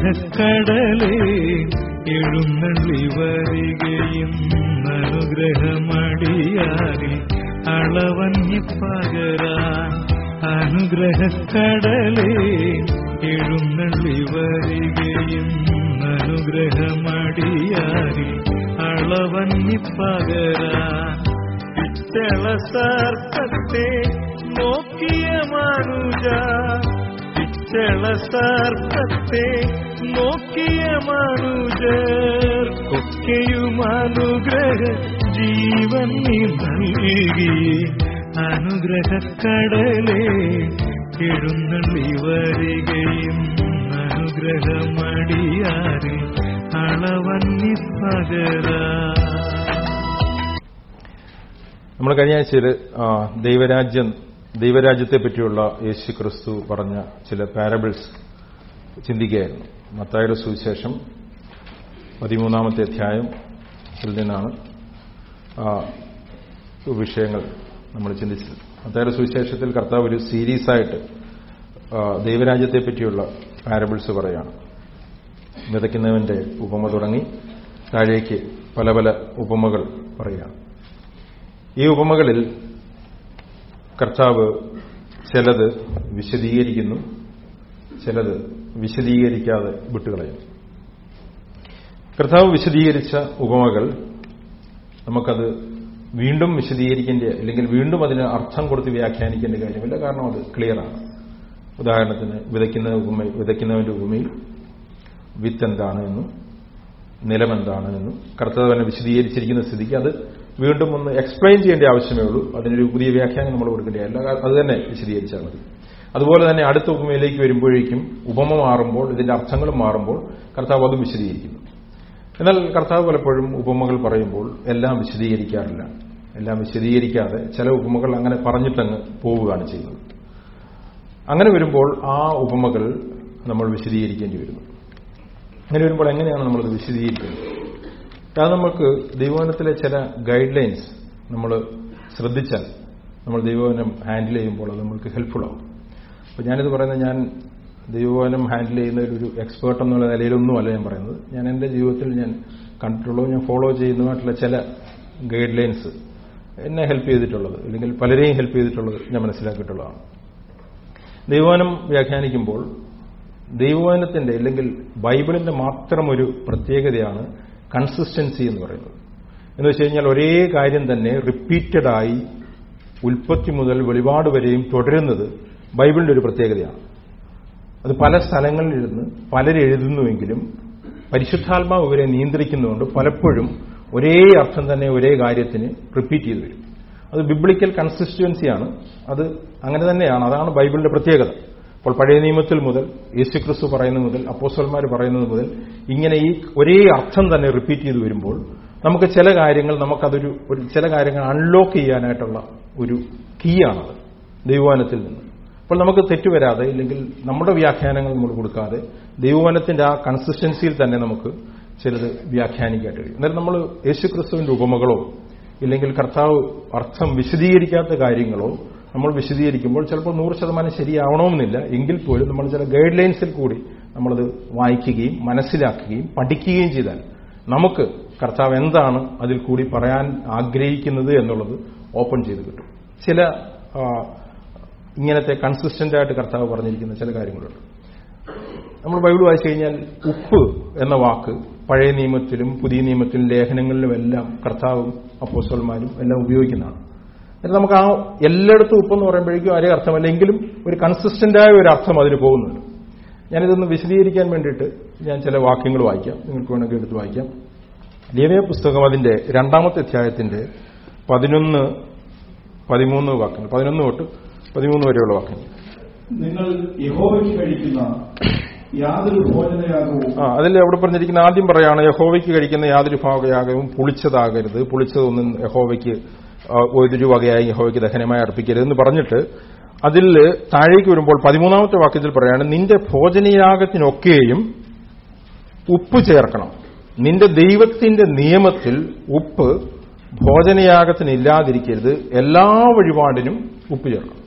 അനുഗ്രഹക്കടലേ എഴുന്നള്ളി വരികയും അനുഗ്രഹമടിയാരിൽ അളവന്നി പകരാൻ അനുഗ്രഹക്കടലേ എഴുന്നള്ളി വരികയും അനുഗ്രഹമടിയാരിൽ അളവന്നി പകരാൻ പിച്ചള സർപ്പത്തെ നോക്കിയ മനുജ പിച്ചള സർപ്പത്തെ നോക്കിയ മനുജർ കൊക്കെയും അനുഗ്രഹ ജീവൻ നീ നൽകി അനുഗ്രഹക്കടലേ എഴുന്നള്ളി വരികയും അനുഗ്രഹമടിയാറിൽ അളവന്നി പകരാ നമ്മൾ കഴിഞ്ഞ ആഴ്ചയിൽ ദൈവരാജ്യം ദൈവരാജ്യത്തെ പറ്റിയുള്ള യേശു ക്രിസ്തു പറഞ്ഞ ചില പാരബിൾസ് ചിന്തിക്കുകയായിരുന്നു മത്തായുടെ സുവിശേഷം പതിമൂന്നാമത്തെ അധ്യായത്തിൽ നിന്നാണ് ആ വിഷയങ്ങൾ നമ്മൾ ചിന്തിച്ചത് മത്തായുടെ സുവിശേഷത്തിൽ കർത്താവ് ഒരു സീരീസായിട്ട് ദൈവരാജ്യത്തെ പറ്റിയുള്ള പാരബിൾസ് പറയാണ് വിതയ്ക്കുന്നവന്റെ ഉപമ തുടങ്ങി താഴേക്ക് പല പല ഉപമകൾ പറയുകയാണ് ഈ ഉപമകളിൽ കർത്താവ് ചിലത് വിശദീകരിക്കുന്നു ചിലത് വിശദീകരിക്കാതെ വിട്ടുകളയുന്നു കർത്താവ് വിശദീകരിച്ച ഉപമകൾ നമുക്കത് വീണ്ടും വിശദീകരിക്കേണ്ട അല്ലെങ്കിൽ വീണ്ടും അതിന് അർത്ഥം കൊടുത്ത് വ്യാഖ്യാനിക്കേണ്ട കാര്യമില്ല കാരണം അത് ക്ലിയറാണ് ഉദാഹരണത്തിന് വിതയ്ക്കുന്ന ഉപമ വിതയ്ക്കുന്നവന്റെ ഉപമയിൽ വിത്ത് എന്താണ് എന്നും നിലം എന്താണ് എന്നും കർത്താവ് തന്നെ വിശദീകരിച്ചിരിക്കുന്ന സ്ഥിതിക്ക് അത് വീണ്ടും ഒന്ന് എക്സ്പ്ലെയിൻ ചെയ്യേണ്ട ആവശ്യമേ ഉള്ളൂ അതിനൊരു പുതിയ വ്യാഖ്യാനം നമ്മൾ കൊടുക്കേണ്ടതല്ല അത് തന്നെ വിശദീകരിച്ചാൽ മതി അതുപോലെ തന്നെ അടുത്ത ഉപമയിലേക്ക് വരുമ്പോഴേക്കും ഉപമ മാറുമ്പോൾ ഇതിന്റെ അർത്ഥങ്ങളും മാറുമ്പോൾ കർത്താവ് അതും വിശദീകരിക്കുന്നു എന്നാൽ കർത്താവ് പലപ്പോഴും ഉപമകൾ പറയുമ്പോൾ എല്ലാം വിശദീകരിക്കാറില്ല എല്ലാം വിശദീകരിക്കാതെ ചില ഉപമകൾ അങ്ങനെ പറഞ്ഞിട്ടങ്ങ് പോവുകയാണ് ചെയ്യുന്നത് അങ്ങനെ വരുമ്പോൾ ആ ഉപമകൾ നമ്മൾ വിശദീകരിക്കേണ്ടി വരുന്നു അങ്ങനെ വരുമ്പോൾ എങ്ങനെയാണ് നമ്മളത് വിശദീകരിക്കുന്നത് അത് നമുക്ക് ദൈവവനത്തിലെ ചില ഗൈഡ് ലൈൻസ് നമ്മൾ ശ്രദ്ധിച്ചാൽ നമ്മൾ ദൈവവനം ഹാൻഡിൽ ചെയ്യുമ്പോൾ അത് നമ്മൾക്ക് ഹെൽപ്ഫുൾ ആവും അപ്പോൾ ഞാനിത് പറയുന്നത് ഞാൻ ദൈവവനം ഹാൻഡിൽ ചെയ്യുന്നതിൽ ഒരു എക്സ്പേർട്ട് എന്നുള്ള നിലയിലൊന്നുമല്ല ഞാൻ പറയുന്നത് ഞാൻ എൻ്റെ ജീവിതത്തിൽ ഞാൻ കണ്ടിട്ടുള്ളൂ ഞാൻ ഫോളോ ചെയ്യുന്നതായിട്ടുള്ള ചില ഗൈഡ് ലൈൻസ് എന്നെ ഹെൽപ്പ് ചെയ്തിട്ടുള്ളത് അല്ലെങ്കിൽ പലരെയും ഹെൽപ്പ് ചെയ്തിട്ടുള്ളത് ഞാൻ മനസ്സിലാക്കിയിട്ടുള്ളതാണ് ദൈവവനം വ്യാഖ്യാനിക്കുമ്പോൾ ദൈവവചനത്തിന്റെ അല്ലെങ്കിൽ ബൈബിളിന്റെ മാത്രം ഒരു പ്രത്യേകതയാണ് കൺസിസ്റ്റൻസി എന്ന് പറയുന്നത് എന്ന് വെച്ച് കഴിഞ്ഞാൽ ഒരേ കാര്യം തന്നെ റിപ്പീറ്റഡായി ഉൽപ്പത്തി മുതൽ വെളിപാട് വരെയും തുടരുന്നത് ബൈബിളിന്റെ ഒരു പ്രത്യേകതയാണ് അത് പല സ്ഥലങ്ങളിലിരുന്ന് പലരെഴുതുന്നുവെങ്കിലും പരിശുദ്ധാത്മാവ് ഇവരെ നിയന്ത്രിക്കുന്നതുകൊണ്ട് പലപ്പോഴും ഒരേ അർത്ഥം തന്നെ ഒരേ കാര്യത്തിന് റിപ്പീറ്റ് ചെയ്തു വരും അത് ബിബ്ലിക്കൽ കൺസിസ്റ്റൻസിയാണ് അത് അങ്ങനെ തന്നെയാണ് അതാണ് ബൈബിളിന്റെ പ്രത്യേകത അപ്പോൾ പഴയ നിയമത്തിൽ മുതൽ യേശുക്രിസ്തു പറയുന്നത് മുതൽ അപ്പോസ്റ്റൽമാർ പറയുന്നത് മുതൽ ഇങ്ങനെ ഈ ഒരേ അർത്ഥം തന്നെ റിപ്പീറ്റ് ചെയ്തു വരുമ്പോൾ നമുക്ക് ചില കാര്യങ്ങൾ നമുക്കതൊരു ഒരു ചില കാര്യങ്ങൾ അൺലോക്ക് ചെയ്യാനായിട്ടുള്ള ഒരു കീയാണത് ദൈവവാനത്തിൽ നിന്ന് അപ്പോൾ നമുക്ക് തെറ്റുവരാതെ ഇല്ലെങ്കിൽ നമ്മുടെ വ്യാഖ്യാനങ്ങൾ നമ്മൾ കൊടുക്കാതെ ദൈവവനത്തിന്റെ ആ കൺസിസ്റ്റൻസിയിൽ തന്നെ നമുക്ക് ചിലത് വ്യാഖ്യാനിക്കാനായിട്ട് കഴിയും അന്നേരം നമ്മൾ യേശുക്രിസ്തുവിന്റെ ഉപമകളോ ഇല്ലെങ്കിൽ കർത്താവ് അർത്ഥം വിശദീകരിക്കാത്ത കാര്യങ്ങളോ നമ്മൾ വിശദീകരിക്കുമ്പോൾ ചിലപ്പോൾ നൂറ് ശതമാനം ശരിയാവണമെന്നില്ല എങ്കിൽ പോലും നമ്മൾ ചില ഗൈഡ് ലൈൻസിൽ കൂടി നമ്മളത് വായിക്കുകയും മനസ്സിലാക്കുകയും പഠിക്കുകയും ചെയ്താൽ നമുക്ക് കർത്താവ് എന്താണ് അതിൽ കൂടി പറയാൻ ആഗ്രഹിക്കുന്നത് എന്നുള്ളത് ഓപ്പൺ ചെയ്ത് കിട്ടും ചില ഇങ്ങനത്തെ കൺസിസ്റ്റന്റ് ആയിട്ട് കർത്താവ് പറഞ്ഞിരിക്കുന്ന ചില കാര്യങ്ങളുണ്ട് നമ്മൾ ബൈബിൾ വായിച്ചു കഴിഞ്ഞാൽ ഉപ്പ് എന്ന വാക്ക് പഴയ നിയമത്തിലും പുതിയ നിയമത്തിലും ലേഖനങ്ങളിലുമെല്ലാം കർത്താവും അപ്പോസ്റ്റോന്മാരും എല്ലാം ഉപയോഗിക്കുന്നതാണ് എന്നിട്ട് നമുക്ക് ആ എല്ലായിടത്തും ഉപ്പെന്ന് പറയുമ്പോഴേക്കും ഒരേ അർത്ഥമല്ല എങ്കിലും ഒരു കൺസിസ്റ്റന്റായ ഒരു അർത്ഥം അതിന് പോകുന്നുണ്ട് ഞാനിതൊന്ന് വിശദീകരിക്കാൻ വേണ്ടിയിട്ട് ഞാൻ ചില വാക്യങ്ങൾ വായിക്കാം നിങ്ങൾക്ക് വേണമെങ്കിൽ എടുത്ത് വായിക്കാം ലേവ്യ പുസ്തകം അതിന്റെ രണ്ടാമത്തെ അധ്യായത്തിന്റെ പതിനൊന്ന് പതിമൂന്ന് വാക്യങ്ങൾ പതിനൊന്ന് തൊട്ട് പതിമൂന്ന് വരെയുള്ള വാക്യങ്ങൾ നിങ്ങൾ യഹോവയ്ക്ക് കഴിക്കുന്ന യാതൊരു ഭോജനയാകവും ആ അതിൽ അവിടെ പറഞ്ഞിരിക്കുന്ന ആദ്യം പറയാണ് യഹോവയ്ക്ക് കഴിക്കുന്ന യാതൊരു ഭാഗയാകവും പുളിച്ചതാകരുത് പുളിച്ചതൊന്നും യഹോവയ്ക്ക് ആ, ഒരു വകയായി യഹോവയ്ക്ക് ദഹനമായി അർപ്പിക്കരുതെന്ന് പറഞ്ഞിട്ട് അതിൽ താഴേക്ക് വരുമ്പോൾ പതിമൂന്നാമത്തെ വാക്യത്തിൽ പറയാണ് നിന്റെ ഭോജനയാഗത്തിനൊക്കെയും ഉപ്പ് ചേർക്കണം നിന്റെ ദൈവത്തിന്റെ നിയമത്തിൽ ഉപ്പ് ഭോജനയാഗത്തിന് ഇല്ലാതിരിക്കരുത് എല്ലാ വഴിപാടിനും ഉപ്പ് ചേർക്കണം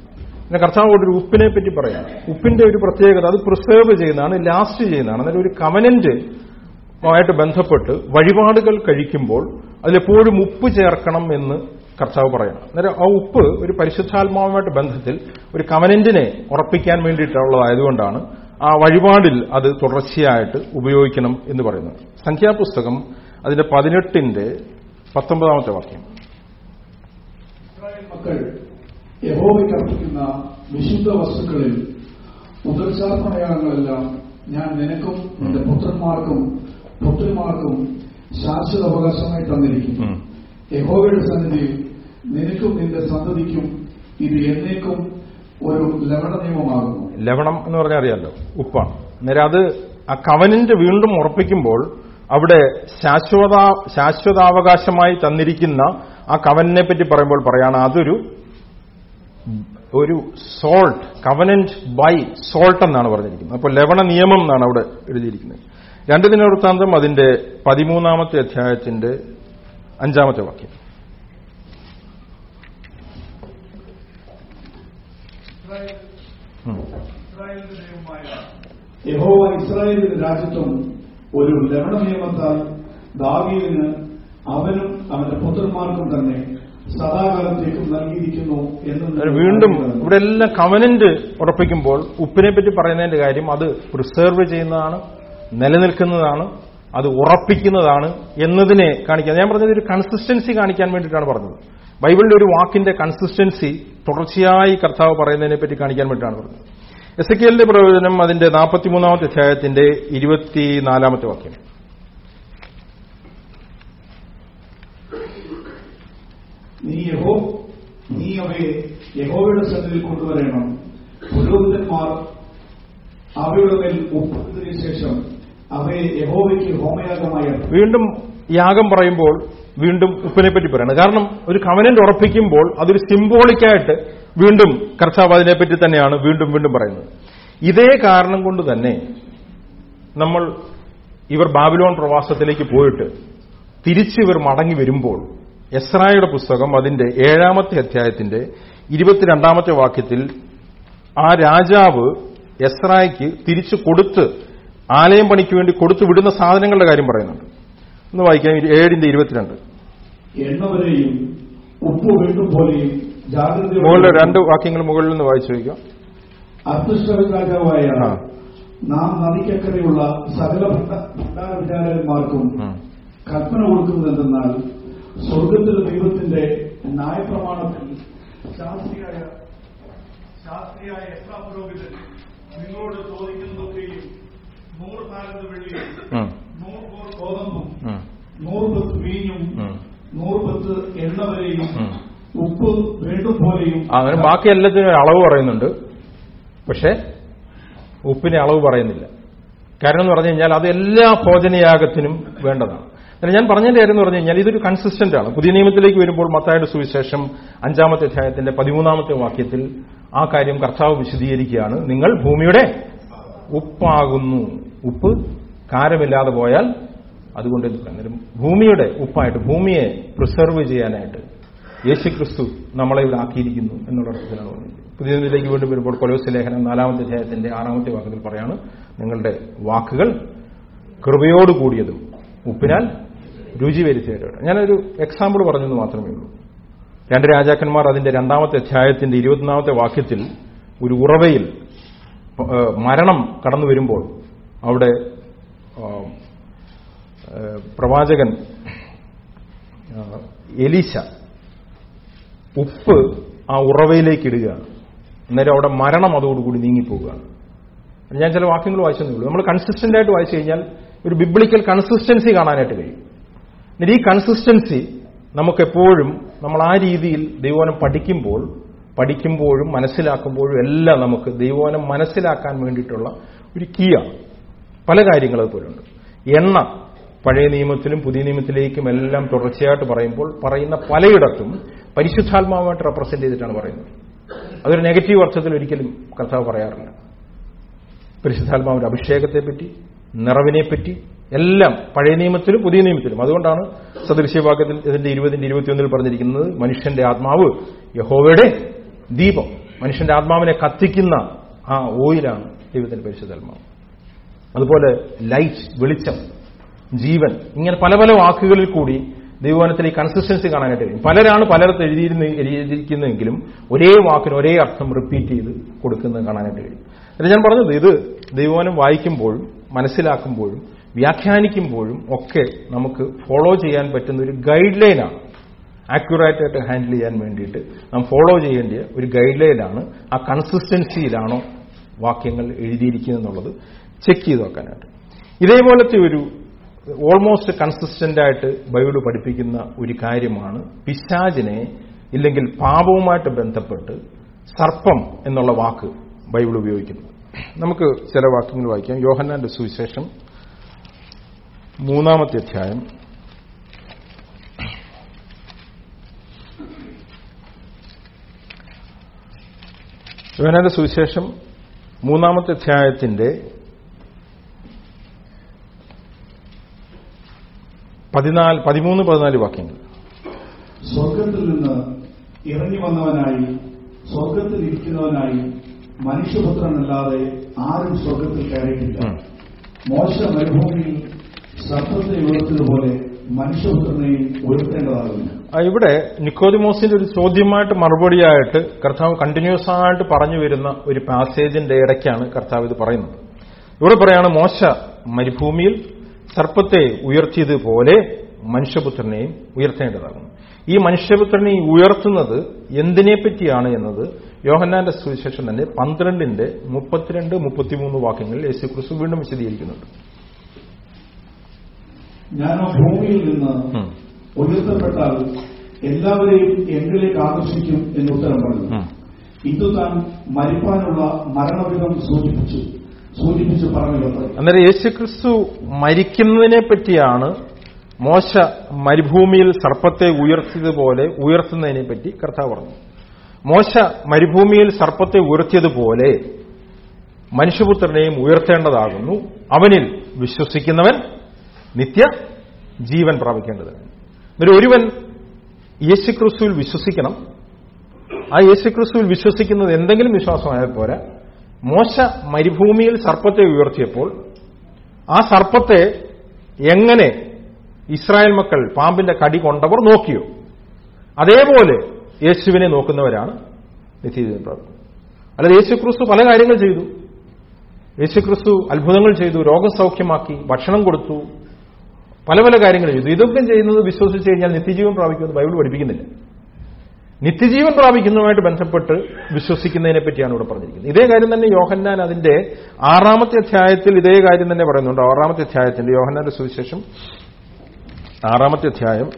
പിന്നെ കർത്താവ് ഒരു ഉപ്പിനെ പറ്റി പറയാം ഉപ്പിന്റെ ഒരു പ്രത്യേകത അത് പ്രിസേർവ് ചെയ്യുന്നതാണ് ലാസ്റ്റ് ചെയ്യുന്നതാണ് അന്നേരം ഒരു കവനന്റ് ആയിട്ട് ബന്ധപ്പെട്ട് വഴിപാടുകൾ കഴിക്കുമ്പോൾ അതിലെപ്പോഴും ഉപ്പ് ചേർക്കണം എന്ന് കർത്താവ് പറയണം അന്നേരം ആ ഉപ്പ് ഒരു പരിശുദ്ധാത്മാവുമായിട്ട് ബന്ധത്തിൽ ഒരു കവനന്റിനെ ഉറപ്പിക്കാൻ വേണ്ടിയിട്ടുള്ളതായതുകൊണ്ടാണ് ആ വഴിപാടിൽ അത് തുടർച്ചയായിട്ട് ഉപയോഗിക്കണം എന്ന് പറയുന്നത് സംഖ്യാപുസ്തകം അതിന്റെ പതിനെട്ടിന്റെ പത്തൊമ്പതാമത്തെ വാക്യം ഇസ്രായേൽ മക്കൾ യഹോവയ്ക്ക് അർപ്പിക്കുന്ന വിശുദ്ധ വസ്തുക്കളിൽ ഉദർശാർപ്പണയാഗങ്ങളെല്ലാം ഞാൻ നിനക്കും നിന്റെ പുത്രന്മാർക്കും പുത്രിമാർക്കും ശാശ്വത അവകാശമായി തന്നിരിക്കും ഉം. യഹോവയുടെ സന്നിധിയിൽ നിനക്കും നിന്റെ സന്തതിക്കും ഇത് എന്നേക്കും ഒരു ലവണ നിയമമാകുന്നു ലവണം എന്ന് പറഞ്ഞാൽ അറിയാലോ ഉപ്പാണ് അന്നേരം അത് ആ കവനന്റ് വീണ്ടും ഉറപ്പിക്കുമ്പോൾ അവിടെ ശാശ്വത ശാശ്വതാവകാശമായി തന്നിരിക്കുന്ന ആ കവനിനെ പറ്റി പറയുമ്പോൾ പറയാണ് അതൊരു ഒരു സോൾട്ട് കവനന്റ് ബൈ സോൾട്ട് എന്നാണ് പറഞ്ഞിരിക്കുന്നത് അപ്പോൾ ലവണ നിയമം എന്നാണ് അവിടെ എഴുതിയിരിക്കുന്നത് രണ്ട് ദിനവൃത്താന്തം അതിന്റെ പതിമൂന്നാമത്തെ അധ്യായത്തിന്റെ അഞ്ചാമത്തെ വാക്യം ഉം. യഹോവ ഇസ്രായേലിന്റെ രാജ്യത്വം ഒരു ലവണ നിയമത്താൽ ദാവീദിന് അവനും അവന്റെ പുത്രന്മാർക്കും തന്നെ സദാകാലത്തേക്കും നൽകിയിരിക്കുന്നു എന്ന് അത് വീണ്ടും ഇവിടെ എല്ലാം കവനന്റ് ഉറപ്പിക്കുമ്പോൾ ഉപ്പിനെ പറ്റി പറയുന്നതിന്റെ കാര്യം അത് പ്രിസേർവ് ചെയ്യുന്നതാണ് നിലനിൽക്കുന്നതാണ് അത് ഉറപ്പിക്കുന്നതാണ് എന്നതിനെ കാണിക്കാൻ ഞാൻ പറഞ്ഞത് ഒരു കൺസിസ്റ്റൻസി കാണിക്കാൻ വേണ്ടിയിട്ടാണ് പറഞ്ഞത് ബൈബിളിലെ ഒരു വാക്കിന്റെ കൺസിസ്റ്റൻസി തുടർച്ചയായി കർത്താവ് പറയുന്നതിനെ പറ്റി കാണിക്കാൻ വേണ്ടിയിട്ടാണ് പറഞ്ഞത് എസ് കെലിന്റെ പ്രയോജനം അതിന്റെ നാൽപ്പത്തിമൂന്നാമത്തെ അധ്യായത്തിന്റെ ഇരുപത്തിനാലാമത്തെ വാക്യം നീ യഹോ നീ അവയെ യഹോവയുടെ സന്നിധിയിൽ കൊണ്ടുവരണം പുരോഹിതന്മാർ അവയുടെ മേൽ ഉപ്പിട്ടതിനു ശേഷം അവയെ യഹോവയ്ക്ക് ഹോമയാഗമായി അർപ്പിക്കും. വീണ്ടും യാഗം പറയുമ്പോൾ വീണ്ടും ഉപ്പിനെ പറ്റി പറയണം കാരണം ഒരു കവനന്റ് ഉറപ്പിക്കുമ്പോൾ അതൊരു സിംബോളിക്കായിട്ട് വീണ്ടും കർത്താവ് അതിനെപ്പറ്റി തന്നെയാണ് വീണ്ടും വീണ്ടും പറയുന്നത് ഇതേ കാരണം കൊണ്ട് തന്നെ നമ്മൾ ഇവർ ബാബിലോൺ പ്രവാസത്തിലേക്ക് പോയിട്ട് തിരിച്ച് ഇവർ മടങ്ങി വരുമ്പോൾ എസ്രായുടെ പുസ്തകം അതിന്റെ ഏഴാമത്തെ അധ്യായത്തിന്റെ ഇരുപത്തിരണ്ടാമത്തെ വാക്യത്തിൽ ആ രാജാവ് എസ്രായ്ക്ക് തിരിച്ചു കൊടുത്ത് ആലയം പണിക്ക് വേണ്ടി കൊടുത്തു വിടുന്ന സാധനങ്ങളുടെ കാര്യം പറയുന്നുണ്ട് ഒന്ന് വായിക്കാം ഇരു- ഏഴിന്റെ ഇരുപത്തിരണ്ട് എണ്ണ വരെയും ഉപ്പ് വീണ്ടും പോലെയും മുകളിലെ രണ്ട് ജാഗ്രത വാക്യങ്ങൾ മുകളിൽ നിന്ന് വായിച്ചു വയ്ക്കാം അർദ്ധശ്വര രാജാവായ ആ. നാം നദിക്കക്കരയുള്ള സകല ഭണ്ഡ- ഭണ്ഡാര വിചാരന്മാർക്കും ഉം. കൽപ്പന കൊടുക്കുന്നതെന്നാൽ സ്വർഗത്തിലെ ദൈവത്തിന്റെ ന്യായപ്രമാണത്തിൽ ശാസ്ത്രിയായ ശാസ്ത്രിയായ എസ്രാ പുരോഹിതൻ നിങ്ങളോട് ചോദിക്കുന്നതൊക്കെയും നൂറ് താലന്ത് വെള്ളിയും ഉം. നൂറ് കോർ ഗോതമ്പും ഉം. നൂറ് പത്ത് വീഞ്ഞും ഉം. നൂറ് പത്ത് എണ്ണ വരെയും ഉം. ഉപ്പ് വീണ്ടും പോലെയും ആ, അങ്ങനെ ബാക്കി എല്ലാത്തിനും ഒരു അളവ് പറയുന്നുണ്ട് പക്ഷേ ഉപ്പിന് അളവ് പറയുന്നില്ല കാരണം എന്ന് പറഞ്ഞു കഴിഞ്ഞാൽ അത് എല്ലാ ഭോജനയാഗത്തിനും വേണ്ടതാണ് എന്നാൽ ഞാൻ പറഞ്ഞതിന്റെ കാര്യം എന്ന് പറഞ്ഞു കഴിഞ്ഞാൽ ഇതൊരു കൺസിസ്റ്റന്റ് ആണ് പുതിയ നിയമത്തിലേക്ക് വരുമ്പോൾ മത്തായുടെ സുവിശേഷം അഞ്ചാമത്തെ അധ്യായത്തിന്റെ പതിമൂന്നാമത്തെ വാക്യത്തിൽ ആ കാര്യം കർത്താവ് വിശദീകരിക്കുകയാണ് നിങ്ങൾ ഭൂമിയുടെ ഉപ്പാകുന്നു ഉപ്പ് കാരമില്ലാതെ പോയാൽ അതുകൊണ്ട് എന്ത് പറയാം? അന്നേരം ഭൂമിയുടെ ഉപ്പായിട്ട് ഭൂമിയെ പ്രിസർവ് ചെയ്യാനായിട്ട് യേശുക്രിസ്തു നമ്മളെ ഇവിടെ ആക്കിയിരിക്കുന്നു എന്നുള്ള അർത്ഥത്തിലാണ് പറഞ്ഞത് പുതിയ നിലയിലേക്ക് വീണ്ടും വരുമ്പോൾ കൊലോസ് ലേഖനം നാലാമത്തെ അധ്യായത്തിന്റെ ആറാമത്തെ വാക്യത്തിൽ പറയാണ് നിങ്ങളുടെ വാക്കുകൾ കൃപയോട് കൂടിയതും ഉപ്പിനാൽ രുചി വരുത്തിയവരാണ് ഞാനൊരു എക്സാമ്പിൾ പറഞ്ഞെന്ന് മാത്രമേ ഉള്ളൂ രണ്ട് രാജാക്കന്മാർ അതിന്റെ രണ്ടാമത്തെ അധ്യായത്തിന്റെ ഇരുപത്തിനാമത്തെ വാക്യത്തിൽ ഒരു ഉറവയിൽ ഏഹ്, മരണം കടന്നു വരുമ്പോൾ അവിടെ ആഹ്, ഏഹ്, പ്രവാചകൻ ആഹ്, എലീശ ഉപ്പ് ആ ഉറവയിലേക്ക് ഇടുകയാണ് അന്നേരം അവിടെ മരണം അതോടുകൂടി നീങ്ങിപ്പോവുകയാണ് ഞാൻ ചില വാക്യങ്ങൾ വായിച്ചതേ ഉള്ളൂ നമ്മൾ കൺസിസ്റ്റന്റ് ആയിട്ട് വായിച്ചു കഴിഞ്ഞാൽ ഒരു ബിബ്ലിക്കൽ കൺസിസ്റ്റൻസി കാണാനായിട്ട് കഴിയും എന്നിട്ട് ഈ കൺസിസ്റ്റൻസി നമുക്കെപ്പോഴും നമ്മൾ ആ രീതിയിൽ ദൈവോനം പഠിക്കുമ്പോൾ പഠിക്കുമ്പോഴും മനസ്സിലാക്കുമ്പോഴും എല്ലാം നമുക്ക് ദൈവോനം മനസ്സിലാക്കാൻ വേണ്ടിയിട്ടുള്ള ഒരു കീയാണ് പല കാര്യങ്ങൾ അതുപോലുണ്ട് എണ്ണ പഴയ നിയമത്തിലും പുതിയ നിയമത്തിലേക്കും എല്ലാം തുടർച്ചയായിട്ട് പറയുമ്പോൾ പറയുന്ന പലയിടത്തും പരിശുദ്ധാത്മാവുമായിട്ട് റെപ്രസെന്റ് ചെയ്തിട്ടാണ് പറയുന്നത് അതൊരു നെഗറ്റീവ് അർത്ഥത്തിൽ ഒരിക്കലും കർത്താവ് പറയാറില്ല പരിശുദ്ധാത്മാവിന്റെ അഭിഷേകത്തെപ്പറ്റി നിറവിനെപ്പറ്റി എല്ലാം പഴയ നിയമത്തിലും പുതിയ നിയമത്തിലും അതുകൊണ്ടാണ് സദൃശ്യവാക്യത്തിൽ ഇതിന്റെ ഇരുപതിന്റെ ഇരുപത്തിയൊന്നിൽ പറഞ്ഞിരിക്കുന്നത് മനുഷ്യന്റെ ആത്മാവ് യഹോവയുടെ ദീപം മനുഷ്യന്റെ ആത്മാവിനെ കത്തിക്കുന്ന ആ ഓയിലാണ് ദൈവത്തിന്റെ പരിശുദ്ധാത്മാവ് അതുപോലെ ലൈറ്റ് വെളിച്ചം ജീവൻ ഇങ്ങനെ പല പല വാക്കുകളിൽ കൂടി ദൈവവനത്തിൽ ഈ കൺസിസ്റ്റൻസി കാണാനായിട്ട് കഴിയും പലരാണ് പലയിടത്ത് എഴുതിയിരുന്ന എഴുതിയിരിക്കുന്നതെങ്കിലും ഒരേ വാക്കിന് ഒരേ അർത്ഥം റിപ്പീറ്റ് ചെയ്ത് കൊടുക്കുന്നത് കാണാനായിട്ട് കഴിയും എന്നിട്ട് ഞാൻ പറഞ്ഞത് ഇത് ദൈവവനം വായിക്കുമ്പോഴും മനസ്സിലാക്കുമ്പോഴും വ്യാഖ്യാനിക്കുമ്പോഴും ഒക്കെ നമുക്ക് ഫോളോ ചെയ്യാൻ പറ്റുന്ന ഒരു ഗൈഡ് ലൈനാണ് ആക്യുറേറ്റ് ആയിട്ട് ഹാൻഡിൽ ചെയ്യാൻ വേണ്ടിയിട്ട് നാം ഫോളോ ചെയ്യേണ്ട ഒരു ഗൈഡ് ലൈനാണ് ആ കൺസിസ്റ്റൻസിയിലാണോ വാക്യങ്ങൾ എഴുതിയിരിക്കുന്നതെന്നുള്ളത് ചെക്ക് ചെയ്ത് വെക്കാനായിട്ട് ഇതേപോലത്തെ ഒരു ഓൾമോസ്റ്റ് കൺസിസ്റ്റന്റ് ആയിട്ട് ബൈബിൾ പഠിപ്പിക്കുന്ന ഒരു കാര്യമാണ് പിശാചിനെ ഇല്ലെങ്കിൽ പാപവുമായിട്ട് ബന്ധപ്പെട്ട് സർപ്പം എന്നുള്ള വാക്ക് ബൈബിൾ ഉപയോഗിക്കുന്നത് നമുക്ക് ചില വാക്യങ്ങൾ വായിക്കാം യോഹന്നാന്റെ സുവിശേഷം മൂന്നാമത്തെ അധ്യായം യോഹന്നാന്റെ സുവിശേഷം മൂന്നാമത്തെ അധ്യായത്തിന്റെ പതിനാല് പതിമൂന്ന് പതിനാല് വാക്യങ്ങൾ സ്വർഗത്തിൽ നിന്ന് ഇറങ്ങി വന്നവനായി സ്വർഗത്തിൽ ഇരിക്കുന്നവനായി മനുഷ്യപുത്രനല്ലാതെ ആരും സ്വർഗത്തിൽ കയറിയിട്ടില്ല ഉം. മോശ മരുഭൂമിയിൽ സർപ്പത്തെ ഉയർത്തിയതുപോലെ മനുഷ്യപുത്രനെയും ഉയർത്തേണ്ടതാകുന്നു ആ, ഇവിടെ നിക്കോദിമോസിന്റെ ഒരു ചോദ്യമായിട്ട് മറുപടിയായിട്ട് കർത്താവ് കണ്ടിന്യൂസ് ആയിട്ട് പറഞ്ഞു വരുന്ന ഒരു പാസേജിന്റെ ഇടയ്ക്കാണ് കർത്താവ് ഇത് പറയുന്നത് ഇവിടെ പറയാണ് മോശ മരുഭൂമിയിൽ സർപ്പത്തെ ഉയർത്തിയതുപോലെ മനുഷ്യപുത്രനെയും ഉയർത്തേണ്ടതാകുന്നു ഈ മനുഷ്യപുത്രനെ ഉയർത്തുന്നത് എന്തിനെ പറ്റിയാണ് എന്നത് യോഹന്നാന്റെ സുവിശേഷം തന്നെ പന്ത്രണ്ടിന്റെ മുപ്പത്തിരണ്ട് മുപ്പത്തിമൂന്ന് വാക്യങ്ങളിൽ യേശു ക്രിസ്തു വീണ്ടും വിശദീകരിക്കുന്നുണ്ട് ഞാനോ ഭൂമിയിൽ നിന്ന് ഉം. ഉയർത്തപ്പെട്ടാൽ എല്ലാവരെയും എന്നിലേക്ക് ആകർഷിക്കും എന്ന് ഉത്തരം പറഞ്ഞു ഉം. ഇത് താൻ മരിപ്പാനുള്ള മരണവിധം സൂചിപ്പിച്ചു സൂചിപ്പിച്ച് പറഞ്ഞത് അന്നേരം യേശുക്രിസ്തു മരിക്കുന്നതിനെ പറ്റിയാണ് മോശ മരുഭൂമിയിൽ സർപ്പത്തെ ഉയർത്തിയതുപോലെ ഉയർത്തുന്നതിനെ പറ്റി കർത്താവ് പറഞ്ഞു മോശ മരുഭൂമിയിൽ സർപ്പത്തെ ഉയർത്തിയതുപോലെ മനുഷ്യപുത്രനെയും ഉയർത്തേണ്ടതാകുന്നു അവനിൽ വിശ്വസിക്കുന്നവൻ നിത്യ ജീവൻ പ്രാപിക്കേണ്ടതാണ് എന്നിട്ട് ഒരുവൻ യേശുക്രിസ്തുവിൽ വിശ്വസിക്കണം ആ യേശുക്രിസ്തുവിൽ വിശ്വസിക്കുന്നത് എന്തെങ്കിലും വിശ്വാസമായാൽ പോരാ മോശ മരുഭൂമിയിൽ സർപ്പത്തെ ഉയർത്തിയപ്പോൾ ആ സർപ്പത്തെ എങ്ങനെ ഇസ്രായേൽ മക്കൾ പാമ്പിന്റെ കടി കൊണ്ടവർ നോക്കിയോ അതേപോലെ യേശുവിനെ നോക്കുന്നവരാണ് നിത്യജീവൻ പ്രാപിക്കുന്നത് അല്ലാതെ യേശുക്രിസ്തു പല കാര്യങ്ങൾ ചെയ്തു യേശുക്രിസ്തു അത്ഭുതങ്ങൾ ചെയ്തു രോഗസൗഖ്യമാക്കി ഭക്ഷണം കൊടുത്തു പല പല കാര്യങ്ങൾ ചെയ്തു ഇതൊക്കെ ചെയ്യുന്നത് വിശ്വസിച്ച് കഴിഞ്ഞാൽ നിത്യജീവൻ പ്രാപിക്കുമെന്ന് ബൈബിൾ പഠിപ്പിക്കുന്നില്ല നിത്യജീവൻ പ്രാപിക്കുന്നതുമായിട്ട് ബന്ധപ്പെട്ട് വിശ്വസിക്കുന്നതിനെ പറ്റിയാണ് ഇവിടെ പറഞ്ഞിരിക്കുന്നത് ഇതേ കാര്യം തന്നെ യോഹന്നാൻ അതിന്റെ ആറാമത്തെ അധ്യായത്തിൽ ഇതേ കാര്യം തന്നെ പറയുന്നുണ്ട് ആറാമത്തെ അധ്യായത്തിന്റെ യോഹന്നാന്റെ സുവിശേഷം ആറാമത്തെ അധ്യായം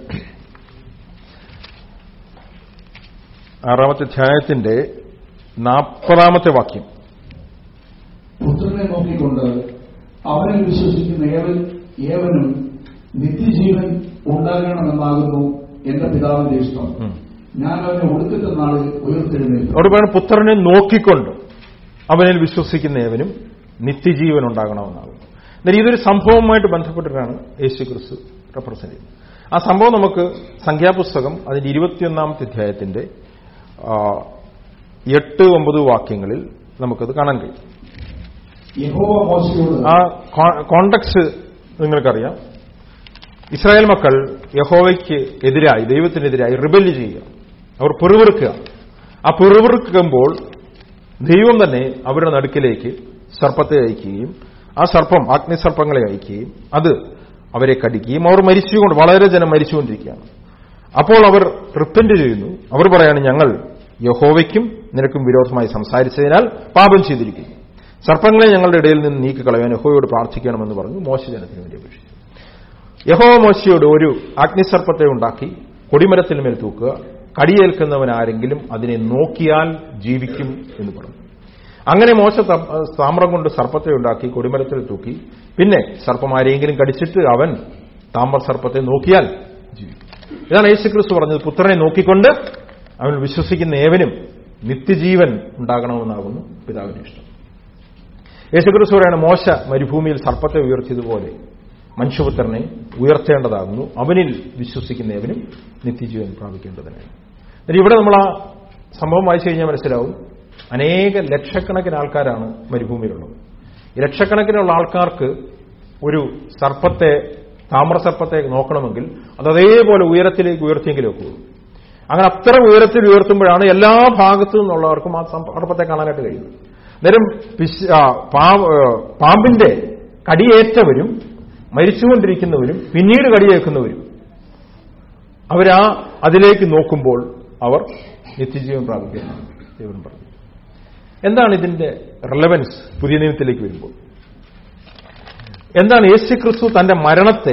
ആറാമത്തെ അധ്യായത്തിന്റെ നാൽപ്പതാമത്തെ വാക്യം പുത്രനെ നോക്കിക്കൊണ്ട് അവനിൽ വിശ്വസിക്കുന്ന ഏവൻ ഏവനും നിത്യജീവൻ ഉണ്ടാകണമെന്നാകുന്നു എന്റെ പിതാവിന്റെ ഇഷ്ടം ഉം. ഞാൻ അവനെ ഒടുക്കത്തെ നാളിൽ ഉയർത്തെഴുന്നേൽക്കും അവിടെ പറയുന്നത് പുത്രനെ നോക്കിക്കൊണ്ട് അവനിൽ വിശ്വസിക്കുന്ന ഏവനും നിത്യജീവൻ ഉണ്ടാകണമെന്നാകും എന്നാൽ ഇതൊരു സംഭവവുമായിട്ട് ബന്ധപ്പെട്ടിട്ടാണ് യേശു ക്രിസ്തു റെപ്രസെന്റ് ചെയ്യുന്നത് ആ സംഭവം നമുക്ക് സംഖ്യാപുസ്തകം അതിന്റെ ഇരുപത്തിയൊന്നാമത്തെ അധ്യായത്തിന്റെ ആ, എട്ട് ഒമ്പത് വാക്യങ്ങളിൽ നമുക്കത് കാണാൻ കഴിയും യഹോവ മോശയോട് ആ കോണ്ടക്സ് നിങ്ങൾക്കറിയാം ഇസ്രായേൽ മക്കൾ യഹോവയ്ക്ക് എതിരായി ദൈവത്തിനെതിരായി റിബല് ചെയ്യുക അവർ പിറുവിറുക്കുക ആ പിറുവിറുക്കുമ്പോൾ ദൈവം തന്നെ അവരുടെ നടുക്കിലേക്ക് സർപ്പത്തെ അയക്കുകയും ആ സർപ്പം അഗ്നിസർപ്പങ്ങളെ അയക്കുകയും അത് അവരെ കടിക്കുകയും അവർ മരിച്ചുകൊണ്ട് വളരെ ജനം മരിച്ചുകൊണ്ടിരിക്കുകയാണ് അപ്പോൾ അവർ റിപ്പന്റ് ചെയ്യുന്നു അവർ പറയാണ് ഞങ്ങൾ യഹോവയ്ക്കും നിനക്കും വിരോധമായി സംസാരിച്ചതിനാൽ പാപം ചെയ്തിരിക്കുന്നു സർപ്പങ്ങളെ ഞങ്ങളുടെ ഇടയിൽ നിന്ന് നീക്കിക്കളയാൻ യഹോയോട് പ്രാർത്ഥിക്കണമെന്ന് പറഞ്ഞു മോശ ജനത്തിന് വേണ്ടി അപേക്ഷിച്ചു യഹോവ മോശയോട് ഒരു അഗ്നിസർപ്പത്തെ ഉണ്ടാക്കി കൊടിമരത്തിന് മേൽ തൂക്കുക കടിയേൽക്കുന്നവൻ ആരെങ്കിലും അതിനെ നോക്കിയാൽ ജീവിക്കും എന്ന് പറഞ്ഞു അങ്ങനെ മോശ ത- താമ്രം കൊണ്ട് സർപ്പത്തെ ഉണ്ടാക്കി കൊടിമരത്തിൽ തൂക്കി പിന്നെ സർപ്പം ആരെങ്കിലും കടിച്ചിട്ട് അവൻ താമ്ര സർപ്പത്തെ നോക്കിയാൽ ജീവിക്കും ഇതാണ് യേശുക്രിസ്തു പറഞ്ഞത് പുത്രനെ നോക്കിക്കൊണ്ട് അവൻ വിശ്വസിക്കുന്ന ഏവനും നിത്യജീവൻ ഉണ്ടാകണമെന്നാകുന്നു പിതാവിന്റെ ഇഷ്ടം യേശുക്രിസ്തു പറയാണ് മോശ മരുഭൂമിയിൽ സർപ്പത്തെ ഉയർത്തിയതുപോലെ മനുഷ്യപുത്രനെ ഉയർത്തേണ്ടതാകുന്നു അവനിൽ വിശ്വസിക്കുന്ന ഏവനും നിത്യജീവൻ പ്രാപിക്കേണ്ടതിനാണ് എന്നിട്ട് ഇവിടെ നമ്മൾ ആ സംഭവം വായിച്ചു കഴിഞ്ഞാൽ മനസ്സിലാവും അനേക ലക്ഷക്കണക്കിന് ആൾക്കാരാണ് മരുഭൂമിയിലുള്ളത് ഈ ലക്ഷക്കണക്കിനുള്ള ആൾക്കാർക്ക് ഒരു സർപ്പത്തെ താമ്രസർപ്പത്തെ നോക്കണമെങ്കിൽ അത് അതേപോലെ ഉയരത്തിലേക്ക് ഉയർത്തിയെങ്കിലും ഒക്കൂ അങ്ങനെ അത്ര ഉയരത്തിൽ ഉയർത്തുമ്പോഴാണ് എല്ലാ ഭാഗത്തു നിന്നുള്ളവർക്കും ആ സർപ്പത്തെ കാണാനായിട്ട് കഴിയുന്നത് നേരം പിശ്- ആ, പാ- ആ, പാമ്പിന്റെ കടിയേറ്റവരും മരിച്ചുകൊണ്ടിരിക്കുന്നവരും പിന്നീട് കടിയേക്കുന്നവരും അവരാ അതിലേക്ക് നോക്കുമ്പോൾ അവർ നിത്യജീവൻ പ്രാപിക്കുന്നു ദൈവം പറഞ്ഞു എന്താണ് ഇതിന്റെ റെലവൻസ് പുതിയ നിയമത്തിലേക്ക് വരുമ്പോൾ എന്താണ് യേശു ക്രിസ്തു തന്റെ മരണത്തെ